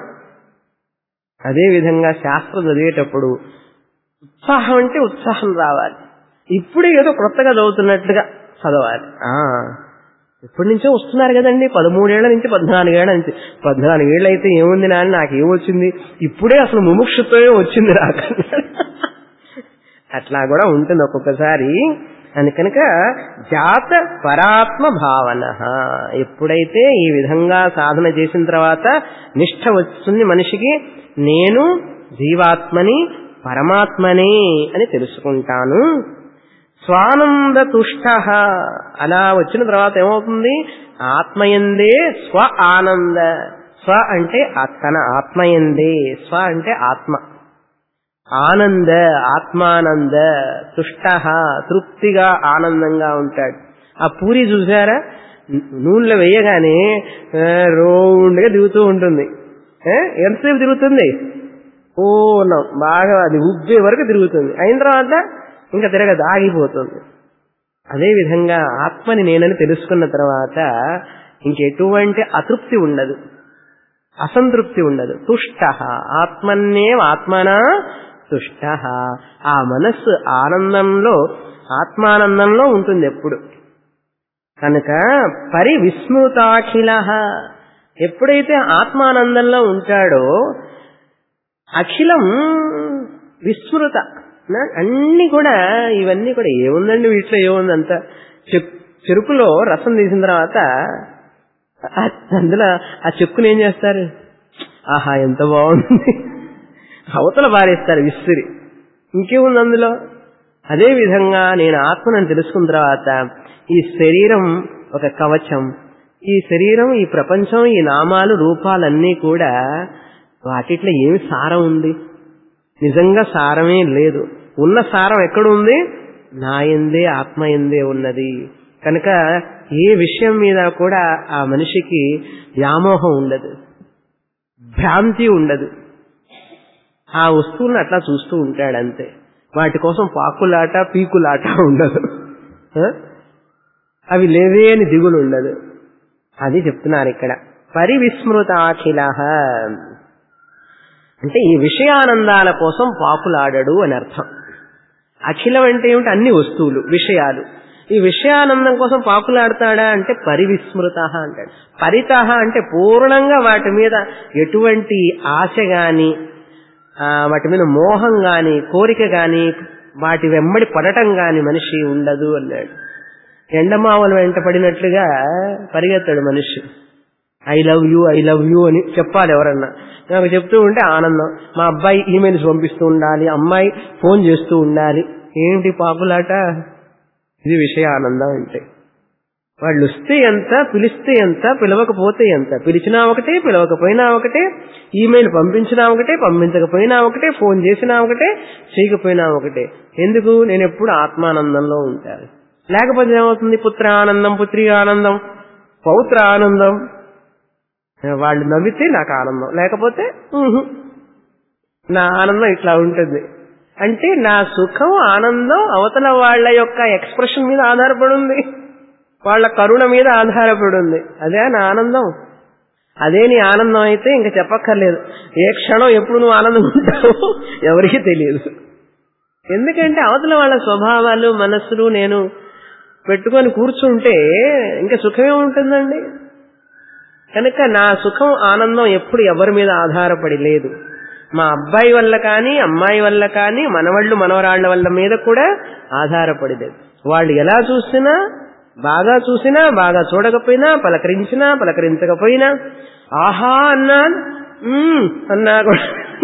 అదే విధంగా శాస్త్రం చదివేటప్పుడు ఉత్సాహం అంటే ఉత్సాహం రావాలి ఇప్పుడే ఏదో కొత్తగా చదువుతున్నట్టుగా చదవాలి ఆ ఇప్పటి నుంచో వస్తున్నారు కదండి పదమూడేళ్ల నుంచి పద్నాలుగేళ్ల నుంచి పద్నాలుగేళ్ళు అయితే ఏముంది నాన్న నాకు ఏమొచ్చింది ఇప్పుడే అసలు ముముక్షుత్వమే వచ్చింది రాక అట్లా కూడా ఉంటుంది ఒక్కొక్కసారి అని కనుక జాత పరాత్మ భావన ఎప్పుడైతే ఈ విధంగా సాధన చేసిన తర్వాత నిష్ఠ వస్తుంది మనిషికి నేను జీవాత్మని పరమాత్మనే అని తెలుసుకుంటాను స్వానంద తుష్ట అలా వచ్చిన తర్వాత ఏమవుతుంది ఆత్మయందే స్వ ఆనంద స్వ అంటే ఆ- తన ఆత్మయందే స్వ అంటే ఆత్మ ఆనంద ఆత్మానంద తుష్ట తృప్తిగా ఆనందంగా ఉంటాడు ఆ పూరి చూసారా నూనెలో వేయగానే ఆ, రౌండ్గా తిరుగుతూ ఉంటుంది ఆ, ఎంతసేపు తిరుగుతుంది ఓ బాగా అది ఉబ్బే వరకు తిరుగుతుంది అయిన తర్వాత ఇంకా తిరగదు ఆగిపోతుంది అదే విధంగా ఆత్మని నేనని తెలుసుకున్న తర్వాత ఇంకెటువంటి అతృప్తి ఉండదు అసంతృప్తి ఉండదు తుష్ట ఆత్మన్నే ఆత్మన తుష్ట ఆ మనస్సు ఆనందంలో ఆత్మానందంలో ఉంటుంది ఎప్పుడు కనుక పరివిస్మృతాఖిల ఎప్పుడైతే ఆత్మానందంలో ఉంటాడో అఖిలం విస్మృత నా- అన్ని కూడా ఇవన్నీ కూడా ఏముందండి వీటిలో ఏముంది అంత చెక్- చెరుకులో రసం తీసిన తర్వాత ఆ- అందులో ఆ చెక్కుని ఏం చేస్తారు ఆహా ఎంత బాగుంది అవతల పారేస్తారు విసిరి ఇంకేముంది అందులో అదే విధంగా నేను ఆత్మనని తెలుసుకున్న తర్వాత ఈ శరీరం ఒక కవచం ఈ శరీరం ఈ ప్రపంచం ఈ నామాలు రూపాలన్నీ కూడా వాటిట్లో ఏమి సారం ఉంది నిజంగా సారమే లేదు ఉన్న సారం ఎక్కడుంది నా ఎందే ఆత్మ ఎందే ఉన్నది కనుక ఏ విషయం మీద కూడా ఆ మనిషికి వ్యామోహం ఉండదు భ్రాంతి ఉండదు ఆ వస్తువులను అట్లా చూస్తూ ఉంటాడు అంతే వాటి కోసం పాకులాట పీకులాట ఉండదు ఆ? అవి లేవే అని దిగులు ఉండదు అది చెప్తున్నారు ఇక్కడ పరివిస్మృతాఖిల అంటే ఈ విషయానందాల కోసం పాకులాడడు అని అర్థం అఖిలం అంటే ఏమిటి అన్ని వస్తువులు విషయాలు ఈ విషయానందం కోసం పాకులాడతాడా అంటే పరివిస్మృత అంటాడు పరిత అంటే పూర్ణంగా వాటి మీద ఎటువంటి ఆశ గాని ఆ, వాటి మీద మోహం గాని కోరిక గాని వాటి వెంబడి పడటం గాని మనిషి ఉండదు అన్నాడు ఎండమావలు వెంట పడినట్లుగా పరిగెత్తాడు మనిషి I love you I love you అని చెప్పాలి ఎవరన్నా నాకు చెప్తూ ఉంటే ఆనందం మా అబ్బాయి ఈమెయిల్స్ పంపిస్తూ ఉండాలి అమ్మాయి ఫోన్ చేస్తూ ఉండాలి ఏంటి పాపులాట ఇది విషయ ఆనందం అంటే వాళ్ళు వస్తే ఎంత పిలిస్తే ఎంత పిలవకపోతే ఎంత పిలిచినా ఒకటే పిలవకపోయినా ఒకటే ఈమెయిల్ పంపించినా ఒకటే పంపించకపోయినా ఒకటే ఫోన్ చేసినా ఒకటే చేయకపోయినా ఒకటే ఎందుకు నేను ఎప్పుడు ఆత్మానందంలో ఉంటాను లేకపోతే ఏమవుతుంది పుత్ర ఆనందం పుత్రి ఆనందం పౌత్ర ఆనందం వాళ్ళు నవ్వితే నాకు ఆనందం లేకపోతే ఊహు. నా ఆనందం ఇట్లా ఉంటుంది అంటే నా సుఖం ఆనందం అవతల వాళ్ళ యొక్క ఎక్స్ప్రెషన్ మీద ఆధారపడి ఉంది వాళ్ళ కరుణ మీద ఆధారపడి ఉంది అదే నా ఆనందం అదే నీ ఆనందం అయితే ఇంకా చెప్పక్కర్లేదు ఏ క్షణం ఎప్పుడు నువ్వు ఆనందంగా ఉంటావో ఎవరికీ తెలియదు ఎందుకంటే అవతల వాళ్ళ స్వభావాలు మనస్సులు నేను పెట్టుకొని కూర్చుంటే ఇంకా సుఖమే ఉంటుందండి కనుక నా సుఖం ఆనందం ఎప్పుడు ఎవరి మీద ఆధారపడి లేదు మా అబ్బాయి వల్ల కానీ అమ్మాయి వల్ల కానీ మనవాళ్ళు మనవరాళ్ల వల్ల మీద కూడా ఆధారపడి లేదు వాళ్ళు ఎలా చూసినా బాగా చూసినా బాగా చూడకపోయినా పలకరించినా పలకరించకపోయినా ఆహా అన్నా "మ్మ్" అన్నా కూడా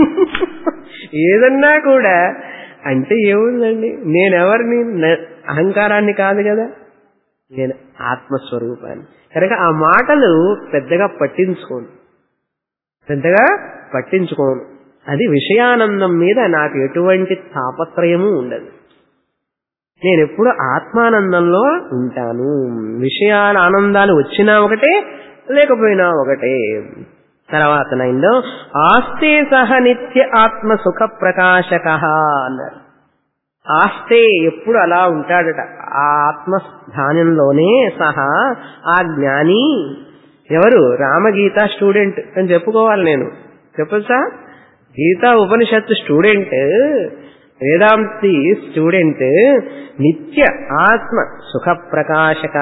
ఏదన్నా కూడా అంటే ఏముందండి నేనెవరిని న- అహంకారాన్ని కాదు కదా నేను ఆత్మస్వరూపాన్ని కనుక ఆ మాటలు పెద్దగా పట్టించుకోను పెద్దగా పట్టించుకోను అది విషయానందం మీద నాకు ఎటువంటి తాపత్రయము ఉండదు నేను ఎప్పుడు ఆత్మానందంలో ఉంటాను విషయాల ఆనందాలు వచ్చినా ఒకటే లేకపోయినా ఒకటే తర్వాత నైన్లో ఆస్తే సహ నిత్య ఆత్మ సుఖ ప్రకాశక అన్నారు ఆస్తే ఎప్పుడు అలా ఉంటాడట ఆ ఆత్మ ధాన్యంలోనే సహా ఆ జ్ఞాని ఎవరు రామగీత స్టూడెంట్ అని చెప్పుకోవాలి నేను చెప్పొచ్చా గీతా ఉపనిషత్తు స్టూడెంట్ వేదాంతి స్టూడెంట్ నిత్య ఆత్మ సుఖ ప్రకాశక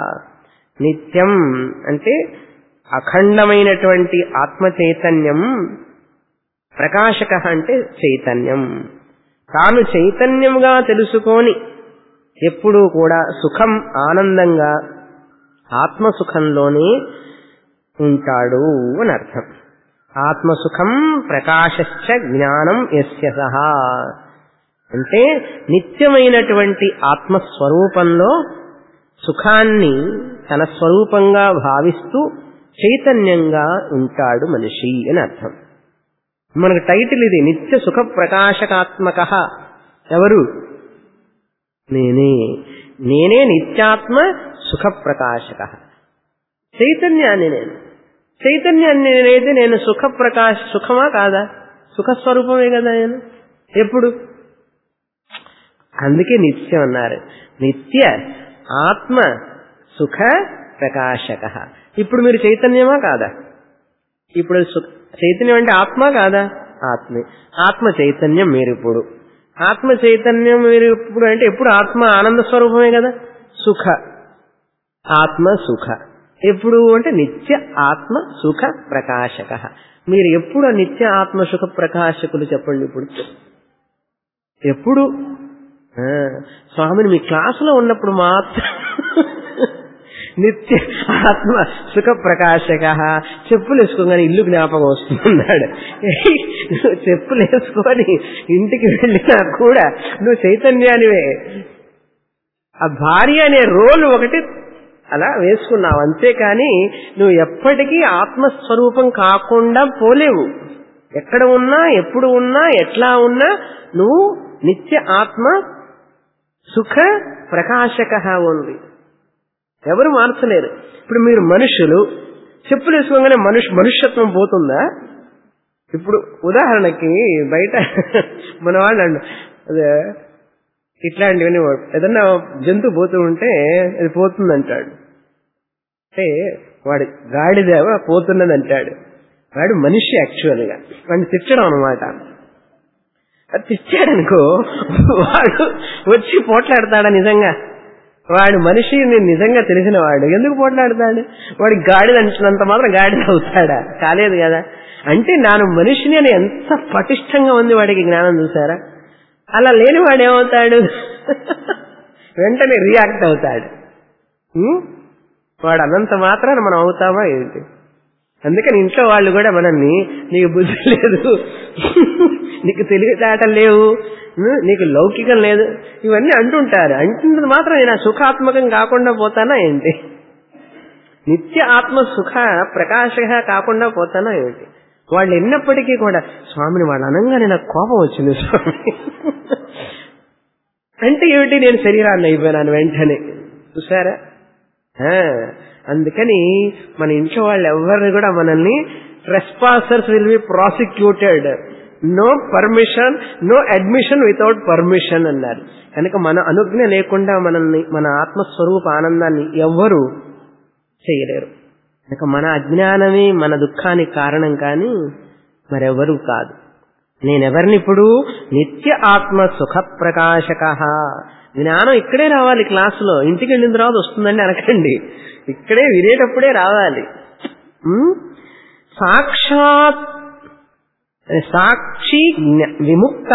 నిత్యం అంటే అఖండమైనటువంటి ఆత్మ చైతన్యం ప్రకాశక అంటే చైతన్యం తాను చైతన్యంగా తెలుసుకొని ఎప్పుడూ కూడా సుఖం ఆనందంగా ఆత్మసుఖంలోనే ఉంటాడు అని అర్థం ఆత్మసుఖం ప్రకాశశ్చ జ్ఞానం ఎస్య సహా అంటే నిత్యమైనటువంటి ఆత్మస్వరూపంలో సుఖాన్ని తన స్వరూపంగా భావిస్తూ చైతన్యంగా ఉంటాడు మనిషి అని అర్థం మనకు టైటిల్ ఇది నిత్య సుఖ ప్రకాశకాత్మక ఎవరు నేనే నేనే నిత్యాత్మ సుఖ ప్రకాశక చైతన్యాన్ని నేను చైతన్యాన్ని నేనైతే నేను సుఖ ప్రకాశ సుఖమా కాదా సుఖస్వరూపమే కదా నేను ఎప్పుడు అందుకే నిత్యం అన్నారు నిత్య ఆత్మ సుఖ ప్రకాశక ఇప్పుడు మీరు చైతన్యమా కాదా ఇప్పుడు సు- చైతన్యం అంటే ఆత్మ కాదా ఆత్మే ఆత్మ చైతన్యం మీరు ఇప్పుడు ఆత్మ చైతన్యం మీరు ఇప్పుడు అంటే ఎప్పుడు ఆత్మ ఆనంద స్వరూపమే కదా సుఖ ఆత్మ సుఖ ఎప్పుడు అంటే నిత్య ఆత్మ సుఖ ప్రకాశక మీరు ఎప్పుడు ఆ నిత్య ఆత్మ సుఖ ప్రకాశకులు చెప్పండి ఇప్పుడు ఎప్పుడు ఆ, స్వామిని మీ క్లాసులో ఉన్నప్పుడు మాత్రం నిత్య ఆత్మ సుఖ ప్రకాశక చెప్పులు వేసుకోగానే ఇల్లు జ్ఞాపకం వస్తున్నాడు నువ్వు చెప్పులు వేసుకొని ఇంటికి వెళ్ళినా కూడా నువ్వు చైతన్యానివే ఆ భార్య అనే రోల్ ఒకటి అలా వేసుకున్నావు అంతేకాని నువ్వు ఎప్పటికీ ఆత్మస్వరూపం కాకుండా పోలేవు ఎక్కడ ఉన్నా ఎప్పుడు ఉన్నా ఎట్లా ఉన్నా నువ్వు నిత్య ఆత్మ సుఖ ప్రకాశక ఉంది ఎవరు మార్చలేరు ఇప్పుడు మీరు మనుషులు చెప్పులు వేసుకోగానే మనుషు మనుష్యత్వం పోతుందా ఇప్పుడు ఉదాహరణకి బయట మన వాళ్ళు అండు అదే ఇట్లాంటివన్నీ ఏదన్నా జంతువు పోతూ ఉంటే అది పోతుంది అంటాడు అంటే వాడి గాడిద పోతున్నది అంటాడు వాడు మనిషి యాక్చువల్ గా వాడిని తిట్టడం అనమాట అది తిట్టాడనుకో వాడు వచ్చి పోట్లాడతాడా నిజంగా వాడు మనిషి నేను నిజంగా తెలిసిన వాడు ఎందుకు పోట్లాడతాడు వాడి గాడిద అంటున్నంత మాత్రం గాడిద అవుతాడా కాలేదు కదా అంటే నాను మనిషిని అని ఎంత పటిష్టంగా ఉంది వాడికి జ్ఞానం చూసారా అలా లేని వాడు ఏమవుతాడు వెంటనే రియాక్ట్ అవుతాడు ఉం? వాడు అన్నంత మాత్రాన మనం అవుతామా ఏంటి అందుకని ఇంట్లో వాళ్ళు కూడా మనల్ని నీకు బుద్ధి లేదు నీకు తెలివితేటలు లేవు ఉం? నీకు లౌకికం లేదు ఇవన్నీ అంటుంటారు అంటున్నది మాత్రం నేను ఆ సుఖాత్మకం కాకుండా పోతానా ఏంటి నిత్య ఆత్మ సుఖ ప్రకాశ కాకుండా పోతానా ఏంటి వాళ్ళు ఎన్నప్పటికీ కూడా స్వామిని వాళ్ళు అనంగానే నాకు కోపం వచ్చింది స్వామి అంటే ఏమిటి నేను శరీరాన్ని అయిపోయినాను వెంటనే చూసారా ఆ, అందుకని మన ఇంట్లో వాళ్ళు ఎవరిని కూడా మనల్ని trespassers will be prosecuted no permission no admission without permission అన్నారు కనుక మన అనుజ్ఞ లేకుండా మనల్ని మన ఆత్మస్వరూప ఆనందాన్ని ఎవ్వరు చేయలేరు కనుక మన అజ్ఞానమే మన దుఃఖానికి కారణం కానీ మరెవరు కాదు నేనెవరిని ఇప్పుడు నిత్య ఆత్మ సుఖ ప్రకాశక జ్ఞానం ఇక్కడే రావాలి క్లాసులో ఇంటికి వెళ్ళిన తర్వాత వస్తుందండి అనకండి ఇక్కడే వినేటప్పుడే రావాలి ఉమ్? సాక్షాత్ సాక్షి జ్ఞ- విముక్త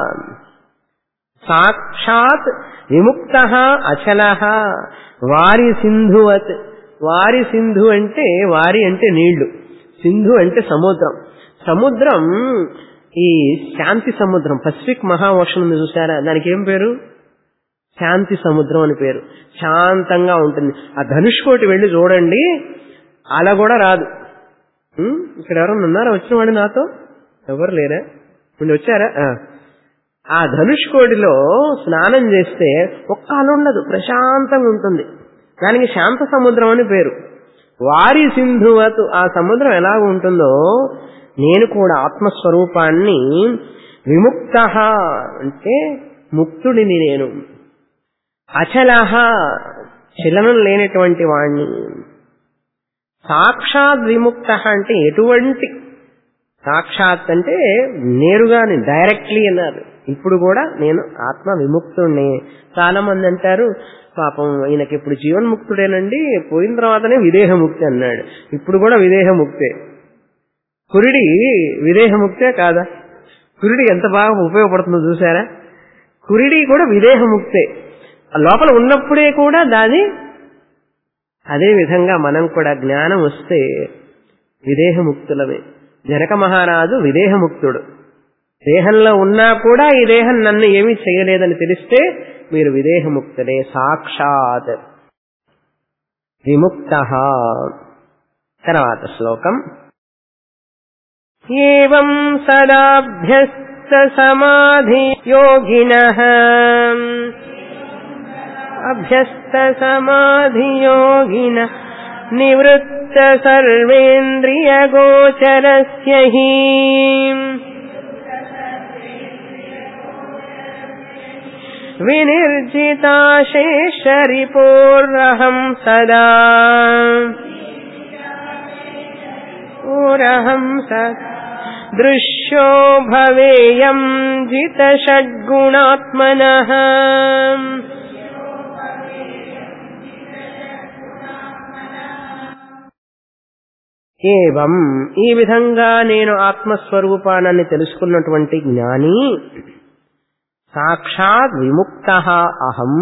సాక్షాత్ విముక్త అచల వారి సింధువత్ వారి సింధు అంటే వారి అంటే నీళ్లు సింధు అంటే సముద్రం సముద్రం ఈ శాంతి సముద్రం పసిఫిక్ మహాఓషన్ ఉంది చూసారా దానికి ఏం పేరు శాంతి సముద్రం అని పేరు శాంతంగా ఉంటుంది ఆ ధనుష్కోటి వెళ్ళి చూడండి అలా కూడా రాదు ఉం? ఇక్కడ ఎవరన్నా ఉన్నారా వచ్చిన వాడు నాతో ఎవరు లేరా ఇప్పుడు వచ్చారా ఆ. ఆ ధనుష్కోడిలో స్నానం చేస్తే ఒక్క అల ఉండదు ప్రశాంతంగా ఉంటుంది దానికి శాంత సముద్రం అని పేరు వారి సింధువతు ఆ సముద్రం ఎలా ఉంటుందో నేను కూడా ఆత్మస్వరూపాన్ని విముక్త అంటే ముక్తుడిని నేను అచలహ చలనం లేనటువంటి వాణ్ణి సాక్షాత్ విముక్త అంటే ఎటువంటి సాక్షాత్ అంటే నేరుగానే డైరెక్ట్లీ అన్నారు ఇప్పుడు కూడా నేను ఆత్మ విముక్తుడిని చాలా మంది అంటారు పాపం ఈయనకి ఇప్పుడు జీవన్ముక్తుడేనండి పోయిన తర్వాతనే విదేహముక్తి అన్నాడు ఇప్పుడు కూడా విదేహముక్తే కురుడి విదేహముక్తే కాదా కురుడి ఎంత బాగా ఉపయోగపడుతుందో చూసారా కురిడి కూడా విదేహముక్తే ఆ లోపల ఉన్నప్పుడే కూడా దాని అదే విధంగా మనం కూడా జ్ఞానం వస్తే విదేహముక్తులమే జనక మహారాజు విదేహముక్తుడు దేహంలో ఉన్నా కూడా ఈ దేహం నన్ను ఏమీ చేయలేదని తెలిస్తే మీరు విదేహముక్తుడే సాక్షాత్ విముక్త తర్వాత శ్లోకం ఏం సదాభ్యస్త సమాధి యోగినః అభ్యస్త సమాధి యోగిన నివృత్త సర్వేంద్రియ గోచరస్య హి వినిర్జితాశేషరిపోర్రహం సదా ఓరహం సదా దృశ్యో భవేయం జితషడ్గుణాత్మనః ఏవం ఈ విధంగా నేను ఆత్మస్వరూపానని తెలుసుకున్నటువంటి జ్ఞాని సాక్షాత్ విముక్త అహం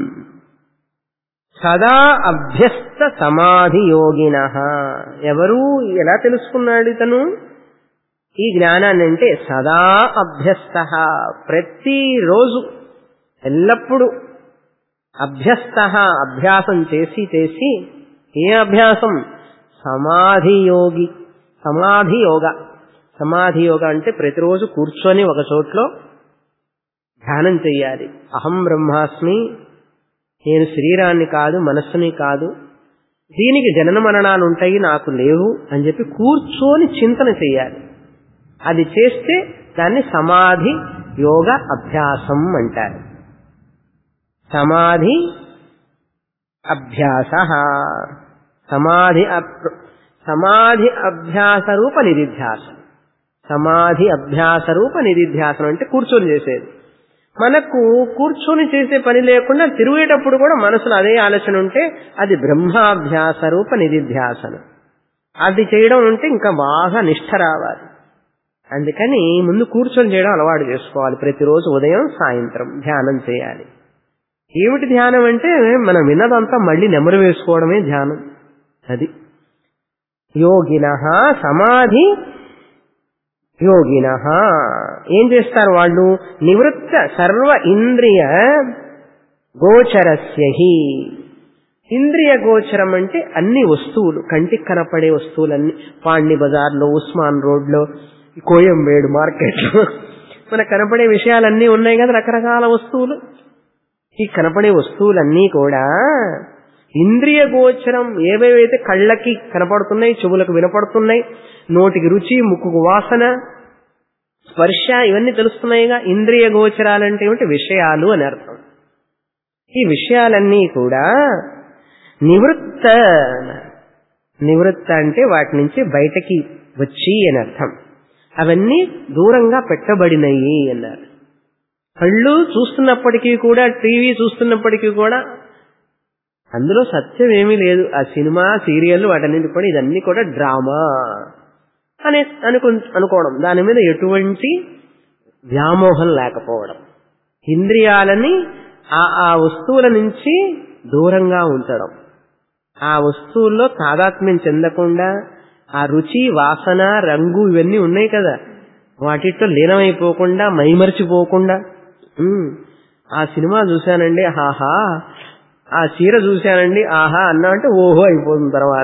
సదా అభ్యస్త సమాధి యోగిన ఎవరు ఎలా తెలుసుకున్నాడు ఇతను ఈ జ్ఞానాన్ని అంటే సదా అభ్యస్త ప్రతిరోజు ఎల్లప్పుడూ అభ్యస్త అభ్యాసం చేసి చేసి ఏ అభ్యాసం సమాధి యోగి సమాధి యోగ సమాధి యోగ అంటే ప్రతిరోజు కూర్చొని ఒక చోట్లో ధ్యానం చెయ్యాలి అహం బ్రహ్మాస్మి నేను శరీరాన్ని కాదు మనస్సుని కాదు దీనికి జనన మరణాలు ఉంటాయి నాకు లేవు అని చెప్పి కూర్చొని చింతన చెయ్యాలి అది చేస్తే దాన్ని సమాధి యోగ అభ్యాసం అంటారు సమాధి అభ్యాస సమాధి సమాధి అభ్యాస రూప నిధిధ్యాసం సమాధి అభ్యాస రూప నిధిధ్యాసనం అంటే కూర్చొని చేసేది మనకు కూర్చొని చేసే పని లేకుండా తిరిగేటప్పుడు కూడా మనసులో అదే ఆలోచన ఉంటే అది బ్రహ్మాభ్యాస రూప నిధిధ్యాసనం అది చేయడం అంటే ఇంకా బాగా నిష్ఠ రావాలి అందుకని ముందు కూర్చొని చేయడం అలవాటు చేసుకోవాలి ప్రతిరోజు ఉదయం సాయంత్రం ధ్యానం చేయాలి ఏమిటి ధ్యానం అంటే మనం విన్నదంతా మళ్ళీ నెమరు వేసుకోవడమే ధ్యానం అది యోగిన సమాధి యోగిన ఏం చేస్తారు వాళ్ళు నివృత్త సర్వ ఇంద్రియ గోచరస్య ఇంద్రియ గోచరం అంటే అన్ని వస్తువులు కంటికి కనపడే వస్తువులన్నీ పాండి బజార్లో ఉస్మాన్ రోడ్లో కోయంబేడు మార్కెట్లో మనకు కనపడే విషయాలన్నీ ఉన్నాయి కదా రకరకాల వస్తువులు ఈ కనపడే వస్తువులన్నీ కూడా ఇంద్రియ గోచరం ఏవేవైతే కళ్ళకి కనపడుతున్నాయి చెవులకు వినపడుతున్నాయి నోటికి రుచి ముక్కుకు వాసన స్పర్శ ఇవన్నీ తెలుస్తున్నాయిగా ఇంద్రియ గోచరాలంటే ఏమిటి విషయాలు అని అర్థం ఈ విషయాలన్నీ కూడా నివృత్త నివృత్త అంటే వాటి నుంచి బయటకి వచ్చి అని అర్థం అవన్నీ దూరంగా పెట్టబడినయి అన్నారు కళ్ళు చూస్తున్నప్పటికీ కూడా టీవీ చూస్తున్నప్పటికీ కూడా అందులో సత్యం ఏమీ లేదు ఆ సినిమా సీరియల్ వాటన్నిటి కూడా ఇదన్నీ కూడా డ్రామా అని అనుకు అనుకోవడం దాని మీద ఎటువంటి వ్యామోహం లేకపోవడం ఇంద్రియాలని ఆ ఆ వస్తువుల నుంచి దూరంగా ఉంచడం ఆ వస్తువుల్లో తాదాత్మ్యం చెందకుండా ఆ రుచి వాసన రంగు ఇవన్నీ ఉన్నాయి కదా వాటితో లీనమైపోకుండా మైమరిచిపోకుండా ఆ సినిమా చూశానండి ఆహా ఆ చీర చూశానండి ఆహా అన్నా అంటే ఓహో అయిపోతుంది తర్వాత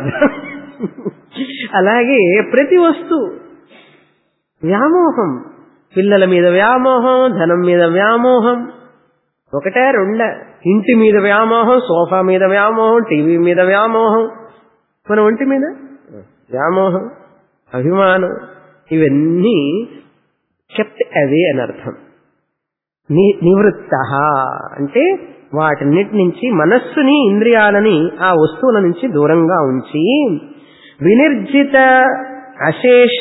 అలాగే ప్రతి వస్తువు వ్యామోహం పిల్లల మీద వ్యామోహం ధనం మీద వ్యామోహం ఒకటే రెండ ఇంటి మీద వ్యామోహం సోఫా మీద వ్యామోహం టీవీ మీద వ్యామోహం మన ఒంటి మీద వ్యామోహం అభిమానం ఇవన్నీ కెప్ట్ అవే అని అర్థం నివృత్త అంటే వాటిన్నిటి నుంచి మనస్సుని ఇంద్రియాలని ఆ వస్తువుల నుంచి దూరంగా ఉంచి వినిర్జిత అశేష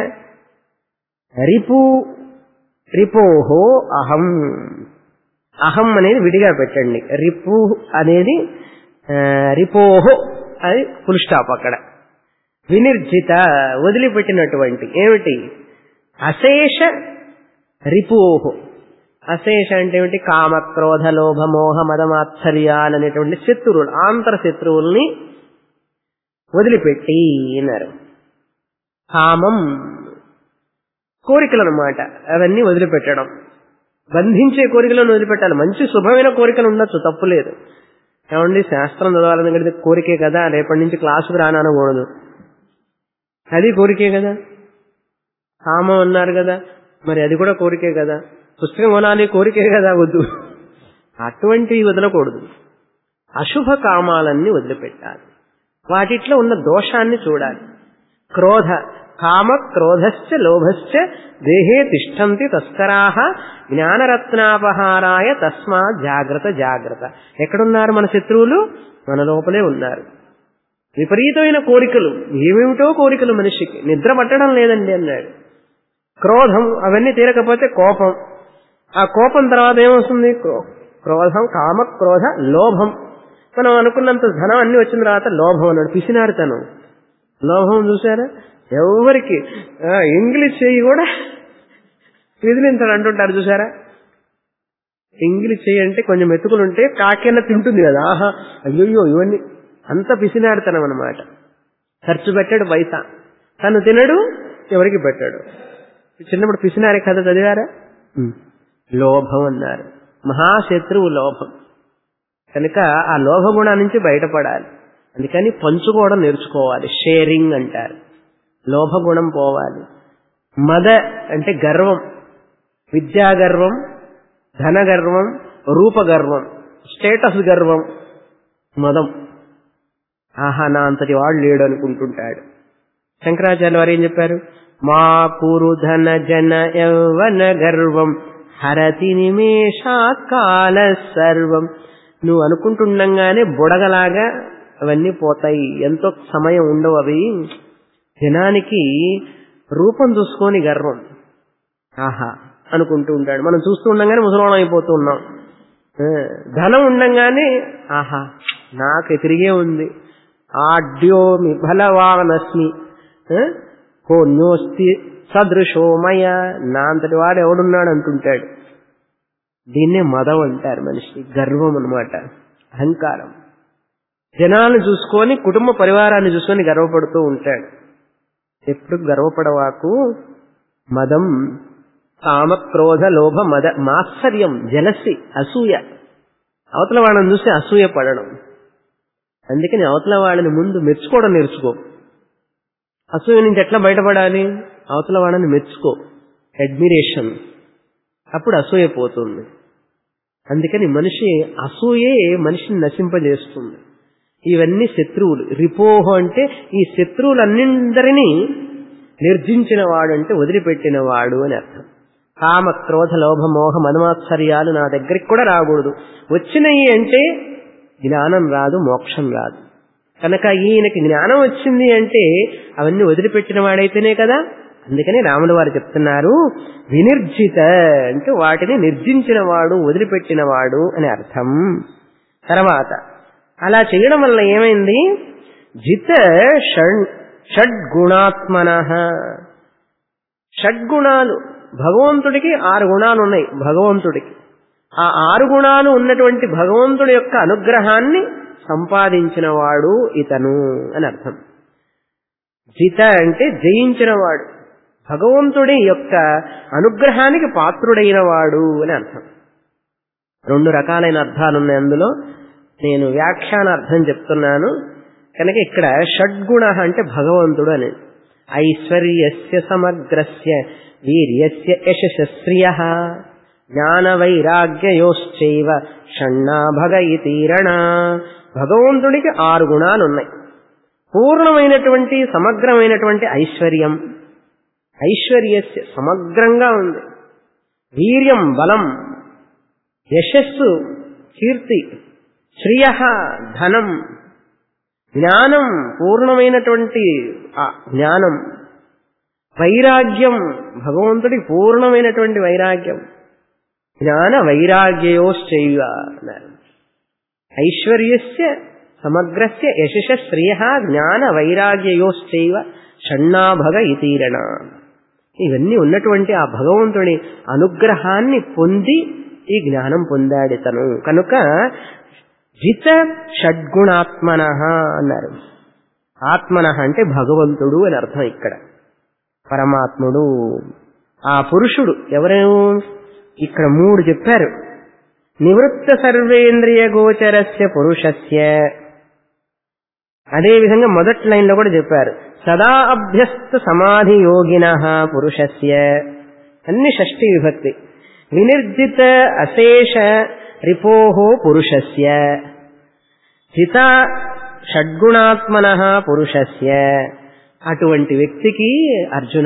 రిపు రిపోహో అహం అహం అనేది విడిగా పెట్టండి రిపు అనేది రిపోహో అది ఫుల్ స్టాప్ అక్కడ వినిర్జిత వదిలిపెట్టినటువంటి ఏమిటి అశేష రిపోహో అశేష అంటే ఏమిటి కామ క్రోధ లోభ మోహ మదమాత్సర్యాలు అనేటువంటి శత్రువులు ఆంతర శత్రువుల్ని వదిలిపెట్టి అన్నారు కామం కోరికలు అనమాట అవన్నీ వదిలిపెట్టడం బంధించే కోరికలను వదిలిపెట్టాలి మంచి శుభమైన కోరికలు ఉండొచ్చు తప్పులేదు ఏమండి శాస్త్రం చదవాలని కడితే కోరికే కదా రేపటి నుంచి క్లాసుకు రానకూడదు అది కోరికే కదా కామం అన్నారు కదా మరి అది కూడా కోరికే కదా పుస్తకం కొనాలి కోరికే కదా వద్దు అటువంటివి వదలకూడదు అశుభ కామాలన్నీ వదిలిపెట్టాలి వాటిట్లో ఉన్న దోషాన్ని చూడాలి క్రోధ కామ క్రోధశ్చ లోభశ్చ దేహే తిష్టంతి తస్కరాహ జ్ఞానరత్నాపహారాయ తస్మా జాగ్రత్త జాగ్రత్త ఎక్కడున్నారు మన శత్రువులు మన లోపలే ఉన్నారు విపరీతమైన కోరికలు ఏమేమిటో కోరికలు మనిషికి నిద్ర పట్టడం లేదండి అన్నాడు క్రోధం అవన్నీ తీరకపోతే కోపం ఆ కోపం తర్వాత ఏమొస్తుంది క్రో- క్రోధం కామ క్రోధ లోభం మనం అనుకున్నంత ధనం అన్ని వచ్చిన తర్వాత లోభం అన్నాడు పిసినారుతనం లోభం చూసారా ఎవరికి ఆ, ఇంగ్లీష్ చెయ్యి కూడా విదిలించాడు అంటుంటారు చూసారా ఇంగ్లీష్ చెయ్యి అంటే కొంచెం మెతుకులు ఉంటే కాకెన్న తింటుంది కదా ఆహా అయ్యో ఇవన్నీ అంత పిసినాడుతనం అనమాట ఖర్చు పెట్టాడు పైసా తను తినడు ఎవరికి పెట్టాడు చిన్నప్పుడు పిసినారే కథ చదివారా ఉమ్. లోభం అన్నారు మహాశత్రువు లోభం కనుక ఆ లోభ గుణం నుంచి బయటపడాలి అందుకని పంచుకోవడం నేర్చుకోవాలి షేరింగ్ అంటారు లోభ గుణం పోవాలి మద అంటే గర్వం విద్యా గర్వం ధన గర్వం రూప గర్వం స్టేటస్ గర్వం మదం ఆహా నా అంతటి వాడు లేడు అనుకుంటుంటాడు శంకరాచార్య వారు ఏం చెప్పారు మా కురు ధన జన యౌవన గర్వం హరతి నిమేషాత్ కాల సర్వం నువ్వు అనుకుంటుండగానే బుడగలాగా అవన్నీ పోతాయి ఎంతో సమయం ఉండవు అవి జనానికి రూపం చూసుకొని గర్వం ఆహా అనుకుంటూ ఉంటాడు మనం చూస్తూ ఉండగానే ముసలోళం అయిపోతూ ఉన్నాం ఆ, ధనం ఉండంగానే ఆహా నాకు తిరిగే ఉంది ఆడ్యోమి బలవానస్మి ఆ, కోన్యోస్తి సదృశోమయ నా అంతటి వాడు ఎవడున్నాడు అంటుంటాడు దీన్నే మదం అంటారు మనిషి గర్వం అన్నమాట అహంకారం జనాలను చూసుకొని కుటుంబ పరివారాన్ని చూసుకొని గర్వపడుతూ ఉంటాడు ఎప్పుడు గర్వపడవాకు మదం కామ క్రోధ లోభ మద మాత్సర్యం జలసి అసూయ అవతల వాళ్ళని చూసి అసూయ పడడం అందుకని అవతల వాళ్ళని ముందు మెచ్చుకోవడం నేర్చుకో అసూయ నుంచి ఎట్లా బయటపడాలి అవతల వాళ్ళని మెచ్చుకో అడ్మిరేషన్ అప్పుడు అసూయ పోతుంది అందుకని మనిషి అసూయే మనిషిని నశింపజేస్తుంది ఇవన్నీ శత్రువులు రిపోహ అంటే ఈ శత్రువులన్నిందరినీ నిర్జించిన వాడు అంటే వదిలిపెట్టిన వాడు అని అర్థం కామ క్రోధ లోభ మోహ మదమాత్సర్యాలు నా దగ్గరికి కూడా రాకూడదు వచ్చినాయి అంటే జ్ఞానం రాదు మోక్షం రాదు కనుక ఈయనకి జ్ఞానం వచ్చింది అంటే అవన్నీ వదిలిపెట్టిన వాడైతేనే కదా అందుకని రాముల వారు చెప్తున్నారు వినిర్జిత అంటే వాటిని నిర్జించిన వాడు వదిలిపెట్టిన వాడు అని అర్థం తర్వాత అలా చేయడం వల్ల ఏమైంది జిత షడ్ షడ్గుణాత్మన షడ్గుణాలు భగవంతుడికి ఆరు గుణాలు ఉన్నాయి భగవంతుడికి ఆ ఆరు గుణాలు ఉన్నటువంటి భగవంతుడి యొక్క అనుగ్రహాన్ని సంపాదించిన వాడు ఇతను అని అర్థం జిత అంటే జయించిన వాడు భగవంతుడి యొక్క అనుగ్రహానికి పాత్రుడైన వాడు అని అర్థం రెండు రకాలైన అర్థాలు ఉన్నాయి అందులో నేను వ్యాఖ్యాన అర్థం చెప్తున్నాను కనుక ఇక్కడ షడ్గుణ అంటే భగవంతుడు అని ఐశ్వర్యస్య సమగ్రస్య వీర్యస్య యశస్శ్రియ జ్ఞాన వైరాగ్యయోశ్చైవ షణ్ణాభగ ఇతీరణ భగవంతుడికి ఆరు గుణాలు ఉన్నాయి పూర్ణమైనటువంటి సమగ్రమైనటువంటి ఐశ్వర్యం ఐశ్వర్యస్య సమగ్రంగా ఉంది వీర్యం బలం యశస్సు కీర్తి శ్రియ ధనం జ్ఞానం పూర్ణమైనటువంటి ఆ జ్ఞానం వైరాగ్యం భగవంతుడికి పూర్ణమైనటువంటి వైరాగ్యం జ్ఞాన వైరాగ్యయోశ్చైవ అన్నారు ఐశ్వర్యస్య సమగ్రస్య యశశ శ్రియ జ్ఞాన వైరాగ్యయోశ్చైవ షణ్ణాభగ ఇతీరణ ఇవన్నీ ఉన్నటువంటి ఆ భగవంతుని అనుగ్రహాన్ని పొంది ఈ జ్ఞానం పొందాడు తను కనుక జిత షడ్గుణాత్మన అన్నారు ఆత్మన అంటే భగవంతుడు అని అర్థం ఇక్కడ పరమాత్ముడు ఆ పురుషుడు ఎవరు ఇక్కడ మూడు చెప్పారు నివృత్త సర్వేంద్రియ గోచరస్య పురుషస్య అదేవిధంగా మొదటి లైన్ లో కూడా చెప్పారు సదా అభ్యస్త సమాధి యోగిన పురుషస్య అన్ని షష్ఠి విభక్తి వినిర్జిత అశేష రిపోహో పురుషస్య హిత షడ్గుణాత్మన పురుషస్య అటువంటి వ్యక్తికి అర్జున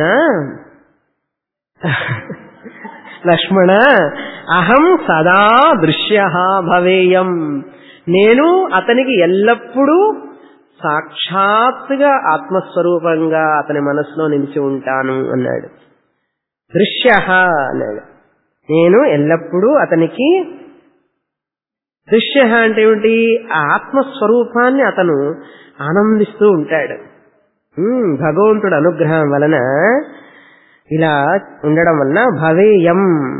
లక్ష్మణ అహం సదా దృశ్య భవేయం నేను అతనికి ఎల్లప్పుడూ సాక్షాత్తుగా ఆత్మస్వరూపంగా అతని మనసులో నిలిచి ఉంటాను అన్నాడు దృశ్య అన్నాడు నేను ఎల్లప్పుడూ అతనికి దృశ్య అంటే ఏమిటి ఆ ఆత్మస్వరూపాన్ని అతను ఆనందిస్తూ ఉంటాడు ఉమ్, భగవంతుడు అనుగ్రహం వలన ఇలా ఉండడం వలన భవేయం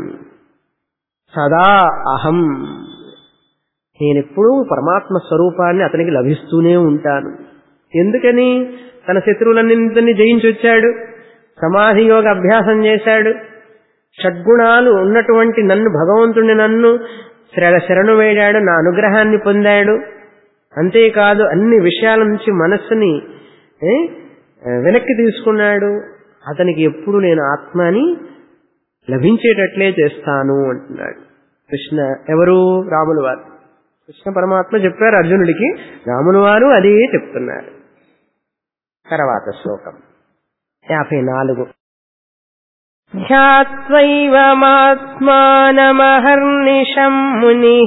సదా అహం నేనెప్పుడూ పరమాత్మ స్వరూపాన్ని అతనికి లభిస్తూనే ఉంటాను ఎందుకని తన శత్రువులన్నింటినీ జయించి వచ్చాడు సమాధి యోగ అభ్యాసం చేశాడు షడ్గుణాలు ఉన్నటువంటి నన్ను భగవంతుడిని నన్ను శర శరణు వేడాడు నా అనుగ్రహాన్ని పొందాడు అంతేకాదు అన్ని విషయాల నుంచి మనస్సుని ఏ, వెనక్కి తీసుకున్నాడు అతనికి ఎప్పుడు నేను ఆత్మని లభించేటట్లే చేస్తాను అంటున్నాడు కృష్ణ ఎవరు రాములు వారు కృష్ణ పరమాత్మ చెప్పారు అర్జునుడికి రాములు వారు అదే చెప్తున్నారు తర్వాత శ్లోకం యాభై నాలుగు ధ్యాత్వైవమాత్మానమహర్నిశం ముని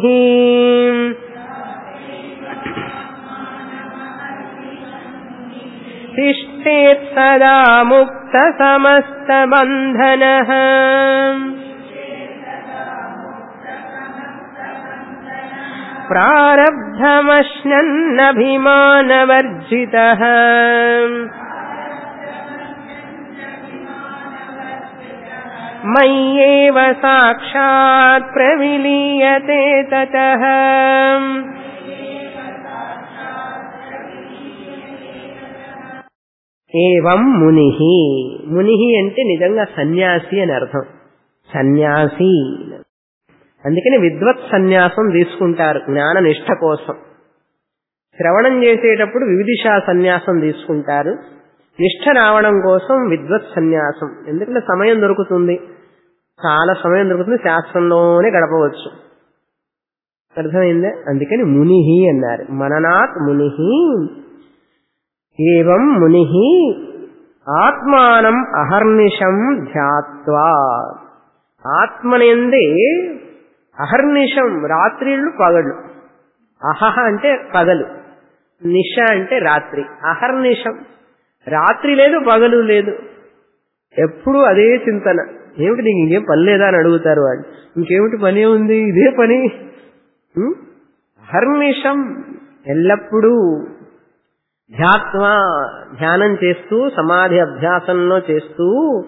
తిష్టేత్ సదా ముక్త సమస్త బంధన ప్రారబ్ధమశ్నన్నభిమానవర్జిత మయ్యేవ సాక్షాత్ ప్రవిలీయతే తతః ఏవం ముని ముని అంటే నిజంగా సన్యాసి అని అర్థం సన్యాసి అందుకని విద్వత్ సన్యాసం తీసుకుంటారు జ్ఞాన నిష్ట కోసం శ్రవణం చేసేటప్పుడు వివిధిషా సన్యాసం తీసుకుంటారు నిష్ఠ రావడం కోసం విద్వత్ సన్యాసం ఎందుకంటే సమయం దొరుకుతుంది చాలా సమయం దొరుకుతుంది శాస్త్రంలోనే గడపవచ్చు అర్థమైందే అందుకని మునిహి అన్నారు మననాత్ మునిహి ఏవం ముని ఆత్మానం అహర్నిశం ధ్యాత్వా ఆత్మనేందే అహర్నిశం రాత్రిళ్ళు పగళ్ళు అహహ అంటే పగలు నిష అంటే రాత్రి అహర్నిశం రాత్రి లేదు పగలు లేదు ఎప్పుడు అదే చింతన ఏమిటి నీకు ఇంకేం పని లేదా అని అడుగుతారు వాళ్ళు ఇంకేమిటి పని ఉంది ఇదే పని ఉం? అహర్నిశం ఎల్లప్పుడూ ధ్యాత్వా ధ్యానం చేస్తూ సమాధి అభ్యాసంలో చేస్తూ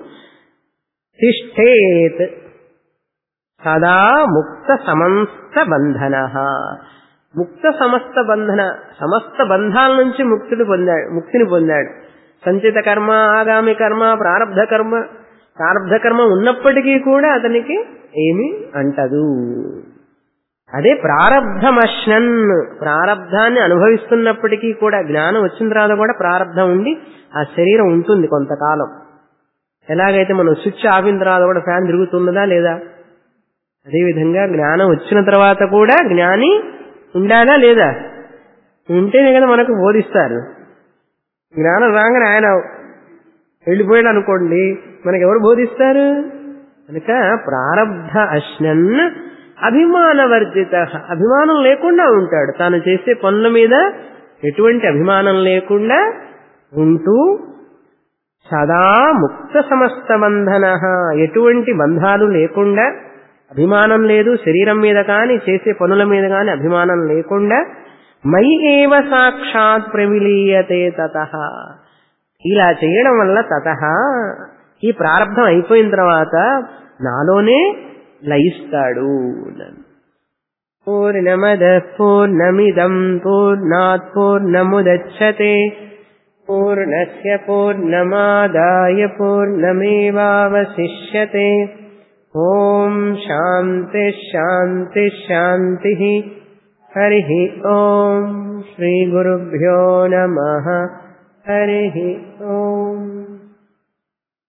తిష్టేత్ సదా ముక్త సమస్త బంధన ముక్త సమస్త బంధన సమస్త బంధాల నుంచి ముక్తిని పొందాడు ముక్తిని పొందాడు సంచిత కర్మ ఆగామి కర్మ ప్రారంధ కర్మ ప్రారంధ కర్మ ఉన్నప్పటికీ కూడా అతనికి ఏమి అంటదు అదే ప్రారబ్ధమశ్నన్ ప్రారబ్ధాన్ని అనుభవిస్తున్నప్పటికీ కూడా జ్ఞానం వచ్చిన తర్వాత కూడా ప్రారబ్ధం ఉండి ఆ శరీరం ఉంటుంది కొంతకాలం ఎలాగైతే మనం స్విచ్ ఆపిన తర్వాత కూడా ఫ్యాన్ తిరుగుతున్నదా లేదా అదేవిధంగా జ్ఞానం వచ్చిన తర్వాత కూడా జ్ఞాని ఉండాలా లేదా ఉంటేనే కదా మనకు బోధిస్తారు జ్ఞానం రాగానే ఆయన వెళ్ళిపోయాడు అనుకోండి మనకి ఎవరు బోధిస్తారు కనుక ప్రారబ్ధ అశ్నన్ అభిమానవర్జిత అభిమానం లేకుండా ఉంటాడు తాను చేసే పనుల మీద ఎటువంటి అభిమానం లేకుండా ఉంటూ సదా ముక్త సమస్త బంధన ఎటువంటి బంధాలు లేకుండా అభిమానం లేదు శరీరం మీద కానీ చేసే పనుల మీద కానీ అభిమానం లేకుండా మై ఏవ సాక్షాత్ ప్రవిలీయతే తత ఇలా చేయడం వల్ల తత ఈ ప్రారంభం అయిపోయిన తర్వాత నాలోనే లయిస్తాడు పూర్ణమద పూర్ణమిదం పూర్ణాత్ పూర్ణముదచ్చతే పూర్ణస్య పూర్ణమాదాయ పూర్ణమేవావశిష్యతే ఓం శాంతి శాంతి శాంతి హరి ఓం శ్రీ గురుభ్యో నమ हरिः ॐ